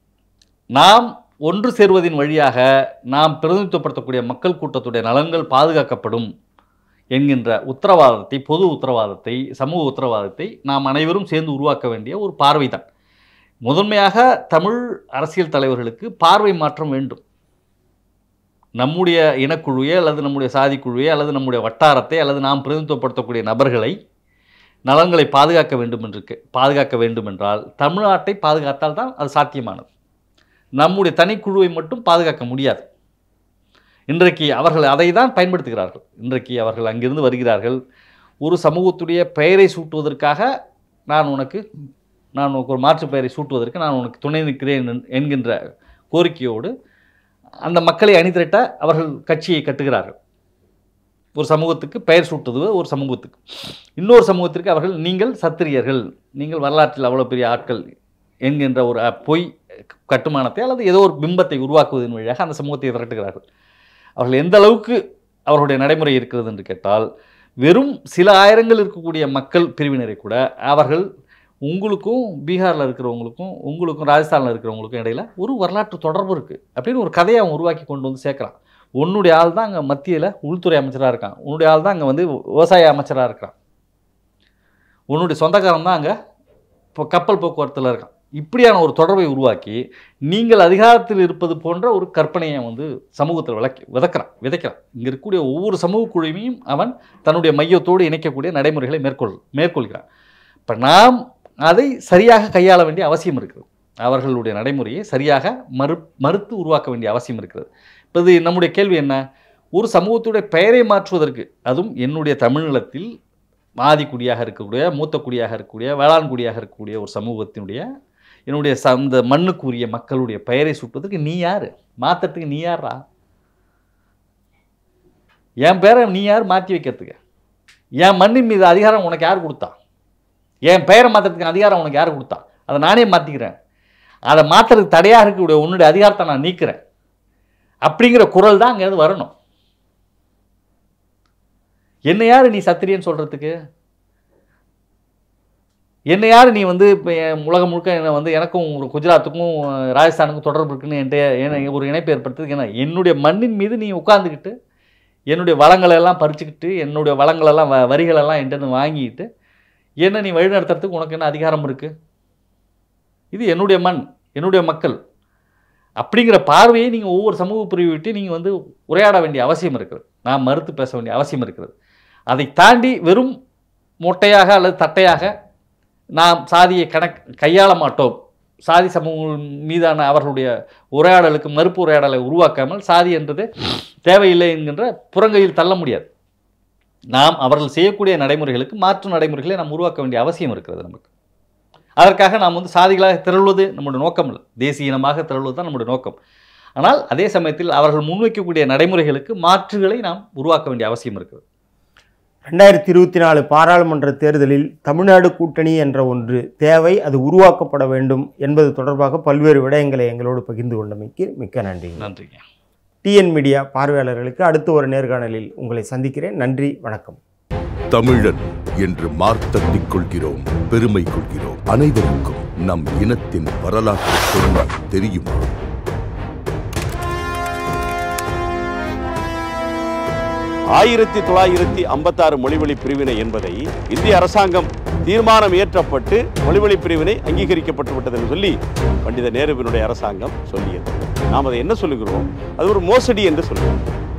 நாம் ஒன்று சேருவதின் வழியாக நாம் பிரதிநிதித்துவப்படுத்தக்கூடிய மக்கள் கூட்டத்துடைய நலன்கள் பாதுகாக்கப்படும் என்கின்ற உத்தரவாதத்தை பொது உத்தரவாதத்தை சமூக உத்தரவாதத்தை நாம் அனைவரும் சேர்ந்து உருவாக்க வேண்டிய ஒரு பார்வைதான் முதன்மையாக தமிழ் அரசியல் தலைவர்களுக்கு பார்வை மாற்றம் வேண்டும் நம்முடைய இனக்குழுவையே அல்லது நம்முடைய சாதிக்குழுவையே அல்லது நம்முடைய வட்டாரத்தை அல்லது நாம் பிரதிநிதித்துவப்படுத்தக்கூடிய நபர்களை நலன்களை பாதுகாக்க வேண்டும் என்று கே- பாதுகாக்க வேண்டும் என்றால் தமிழ்நாட்டை பாதுகாத்தால் தான் அது சாத்தியமானது நம்முடைய தனிக்குழுவை மட்டும் பாதுகாக்க முடியாது இன்றைக்கு அவர்கள் அதை தான் பயன்படுத்துகிறார்கள் இன்றைக்கு அவர்கள் அங்கிருந்து வருகிறார்கள் ஒரு சமூகத்துடைய பெயரை சூட்டுவதற்காக நான் உனக்கு நான் உனக்கு ஒரு மாற்று பெயரை சூட்டுவதற்கு நான் உனக்கு துணை நிற்கிறேன் என்- என்கின்ற கோரிக்கையோடு அந்த மக்களை அணிதிரட்ட அவர்கள் கட்சியை கட்டுகிறார்கள் ஒரு சமூகத்துக்கு பெயர் சூட்டுவது ஒரு சமூகத்துக்கு இன்னொரு சமூகத்திற்கு அவர்கள் நீங்கள் சத்திரியர்கள் நீங்கள் வரலாற்றில் அவ்வளோ பெரிய ஆட்கள் என்கின்ற ஒரு அஹ், பொய் கட்டுமானத்தை அல்லது ஏதோ ஒரு பிம்பத்தை உருவாக்குவதன் வழியாக அந்த சமூகத்தை திரட்டுகிறார்கள் அவர்கள் எந்த அளவுக்கு அவர்களுடைய நடைமுறை இருக்கிறது என்று கேட்டால் வெறும் சில ஆயிரங்கள் இருக்கக்கூடிய மக்கள் பிரிவினரை கூட அவர்கள் உங்களுக்கும் பீகாரில் இருக்கிறவங்களுக்கும் உங்களுக்கும் ராஜஸ்தானில் இருக்கிறவங்களுக்கும் இடையில ஒரு வரலாற்று தொடர்பு இருக்குது அப்படின்னு ஒரு கதையை அவன் உருவாக்கி கொண்டு வந்து சேர்க்குறான் உன்னுடைய ஆள் தான் அங்கே மத்தியில் உள்துறை அமைச்சராக இருக்கான் உன்னுடைய ஆள் தான் அங்கே வந்து விவசாய அமைச்சராக இருக்கிறான் உன்னுடைய சொந்தக்காரன் தான் அங்கே இப்போ கப்பல் போக்குவரத்தில் இருக்கான் இப்படியான ஒரு தொடர்பை உருவாக்கி நீங்கள் அதிகாரத்தில் இருப்பது போன்ற ஒரு கற்பனையை வந்து சமூகத்தில் விளக்கி விதக்கிறான் விதைக்கிறான் இங்கே இருக்கக்கூடிய ஒவ்வொரு சமூக குழுவையும் அவன் தன்னுடைய மையத்தோடு இணைக்கக்கூடிய நடைமுறைகளை மேற்கொள் மேற்கொள்கிறான் இப்போ நாம் அதை சரியாக கையாள வேண்டிய அவசியம் இருக்குது அவர்களுடைய நடைமுறையை சரியாக மறு மறுத்து உருவாக்க வேண்டிய அவசியம் இருக்கிறது இப்போ இது நம்முடைய கேள்வி என்ன ஒரு சமூகத்துடைய பெயரை மாற்றுவதற்கு அதுவும் என்னுடைய தமிழ்நிலத்தில் ஆதி குடியாக இருக்கக்கூடிய மூத்த குடியாக இருக்கக்கூடிய வேளாண் குடியாக இருக்கக்கூடிய ஒரு சமூகத்தினுடைய என்னுடைய ச அந்த மண்ணுக்குரிய மக்களுடைய பெயரை சுட்டுவதற்கு நீ யார் மாற்றுறதுக்கு நீ யாரா என் பேரை நீ யார் மாற்றி வைக்கிறதுக்கு என் மண்ணின் மீது அதிகாரம் உனக்கு யார் கொடுத்தா என் பெயரை மாற்றுறதுக்கு அதிகாரம் உனக்கு யார் கொடுத்தா அதை நானே மாற்றிக்கிறேன் அதை மாற்றுறதுக்கு தடையாக இருக்கக்கூடிய உன்னுடைய அதிகாரத்தை நான் நீக்கிறேன் அப்படிங்கிற குரல் தான் அங்கேருந்து வரணும் என்ன யார் நீ சத்திரியன்னு சொல்கிறதுக்கு என்ன யார் நீ வந்து இப்போ என் உலகம் முழுக்க என்ன வந்து எனக்கும் ஒரு குஜராத்துக்கும் ராஜஸ்தானுக்கும் தொடர்பு இருக்குன்னு என்கிட்ட ஒரு இணைப்பு ஏற்படுத்துறதுக்கு என்ன என்னுடைய மண்ணின் மீது நீ உட்காந்துக்கிட்டு என்னுடைய வளங்களை எல்லாம் பறிச்சுக்கிட்டு என்னுடைய வளங்களெல்லாம் வ வரிகளெல்லாம் என்கிட்ட வாங்கிட்டு என்ன நீ வழிநடத்துறதுக்கு உனக்கு என்ன அதிகாரம் இருக்குது இது என்னுடைய மண் என்னுடைய மக்கள் அப்படிங்கிற பார்வையை நீங்கள் ஒவ்வொரு சமூக பிரிவு விட்டு நீங்கள் வந்து உரையாட வேண்டிய அவசியம் இருக்கிறது நான் மறுத்து பேச வேண்டிய அவசியம் இருக்கிறது அதை தாண்டி வெறும் மொட்டையாக அல்லது தட்டையாக நாம் சாதியை கணக் கையாள மாட்டோம் சாதி சமூகம் மீதான அவர்களுடைய உரையாடலுக்கு மறுப்பு உரையாடலை உருவாக்காமல் சாதி என்றது தேவையில்லை என்கின்ற புறங்கையில் தள்ள முடியாது நாம் அவர்கள் செய்யக்கூடிய நடைமுறைகளுக்கு மாற்று நடைமுறைகளை நாம் உருவாக்க வேண்டிய அவசியம் இருக்கிறது நமக்கு அதற்காக நாம் வந்து சாதிகளாக திரள்வது நம்முடைய நோக்கம் இல்லை தேசிய இனமாக திரள்வது தான் நம்முடைய நோக்கம் ஆனால் அதே சமயத்தில் அவர்கள் முன்வைக்கக்கூடிய நடைமுறைகளுக்கு மாற்றுகளை நாம் உருவாக்க வேண்டிய அவசியம் இருக்கிறது ரெண்டாயிரத்தி இருபத்தி நாலு பாராளுமன்ற தேர்தலில் தமிழ்நாடு கூட்டணி என்ற ஒன்று தேவை அது உருவாக்கப்பட வேண்டும் என்பது தொடர்பாக பல்வேறு விடயங்களை எங்களோடு பகிர்ந்து கொண்டமைக்கு மிக்க நன்றி நன்றிங்க டிஎன் மீடியா பார்வையாளர்களுக்கு அடுத்த ஒரு நேர்காணலில் உங்களை சந்திக்கிறேன் நன்றி வணக்கம் தமிழன் என்று மார்த்தட்டிக் கொள்கிறோம் பெருமை கொள்கிறோம் அனைவருக்கும் நம் இனத்தின் வரலாற்று சொன்னால் தெரியுமா ஆயிரத்தி தொள்ளாயிரத்தி ஐம்பத்தாறு மொழிவழி பிரிவினை என்பதை இந்திய அரசாங்கம் தீர்மானம் இயற்றப்பட்டு மொழிவழி பிரிவினை அங்கீகரிக்கப்பட்டு விட்டது என்று சொல்லி பண்டித நேருவினுடைய அரசாங்கம் சொல்லியது நாம் அதை என்ன சொல்லுகிறோம் அது ஒரு மோசடி என்று சொல்லுவோம்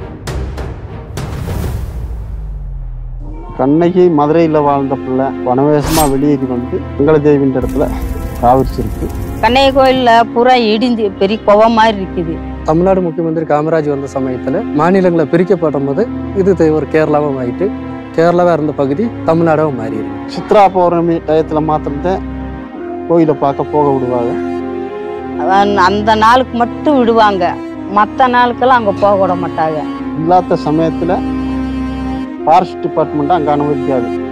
கண்ணகி மதுரையில் வாழ்ந்த பிள்ளை வனவேசமாக வெளியேறி வந்து மங்களதேவின்ற இடத்துல காவிரிச்சிருக்கு கண்ணைய கோயில்ல பூரா இடிஞ்சு பெரிய குவ மாதிரி இருக்குது தமிழ்நாடு முக்கியமந்திரி காமராஜ் வந்த சமயத்தில் மாநிலங்களை பிரிக்கப்படும் போது இது தெ- ஒரு கேரளாவும் ஆயிட்டு கேரளாவாக இருந்த பகுதி தமிழ்நாடாவும் மாறிடுது சித்ரா பௌர்ணமி டயத்தில் மாத்திரம்தான் கோயிலை பார்க்க போக விடுவாங்க அவன் அந்த நாளுக்கு மட்டும் விடுவாங்க மற்ற நாளுக்கெல்லாம் அங்கே போக விட மாட்டாங்க இல்லாத சமயத்தில் ஃபாரஸ்ட் டிபார்ட்மெண்ட் அங்கே அனுமதிக்காது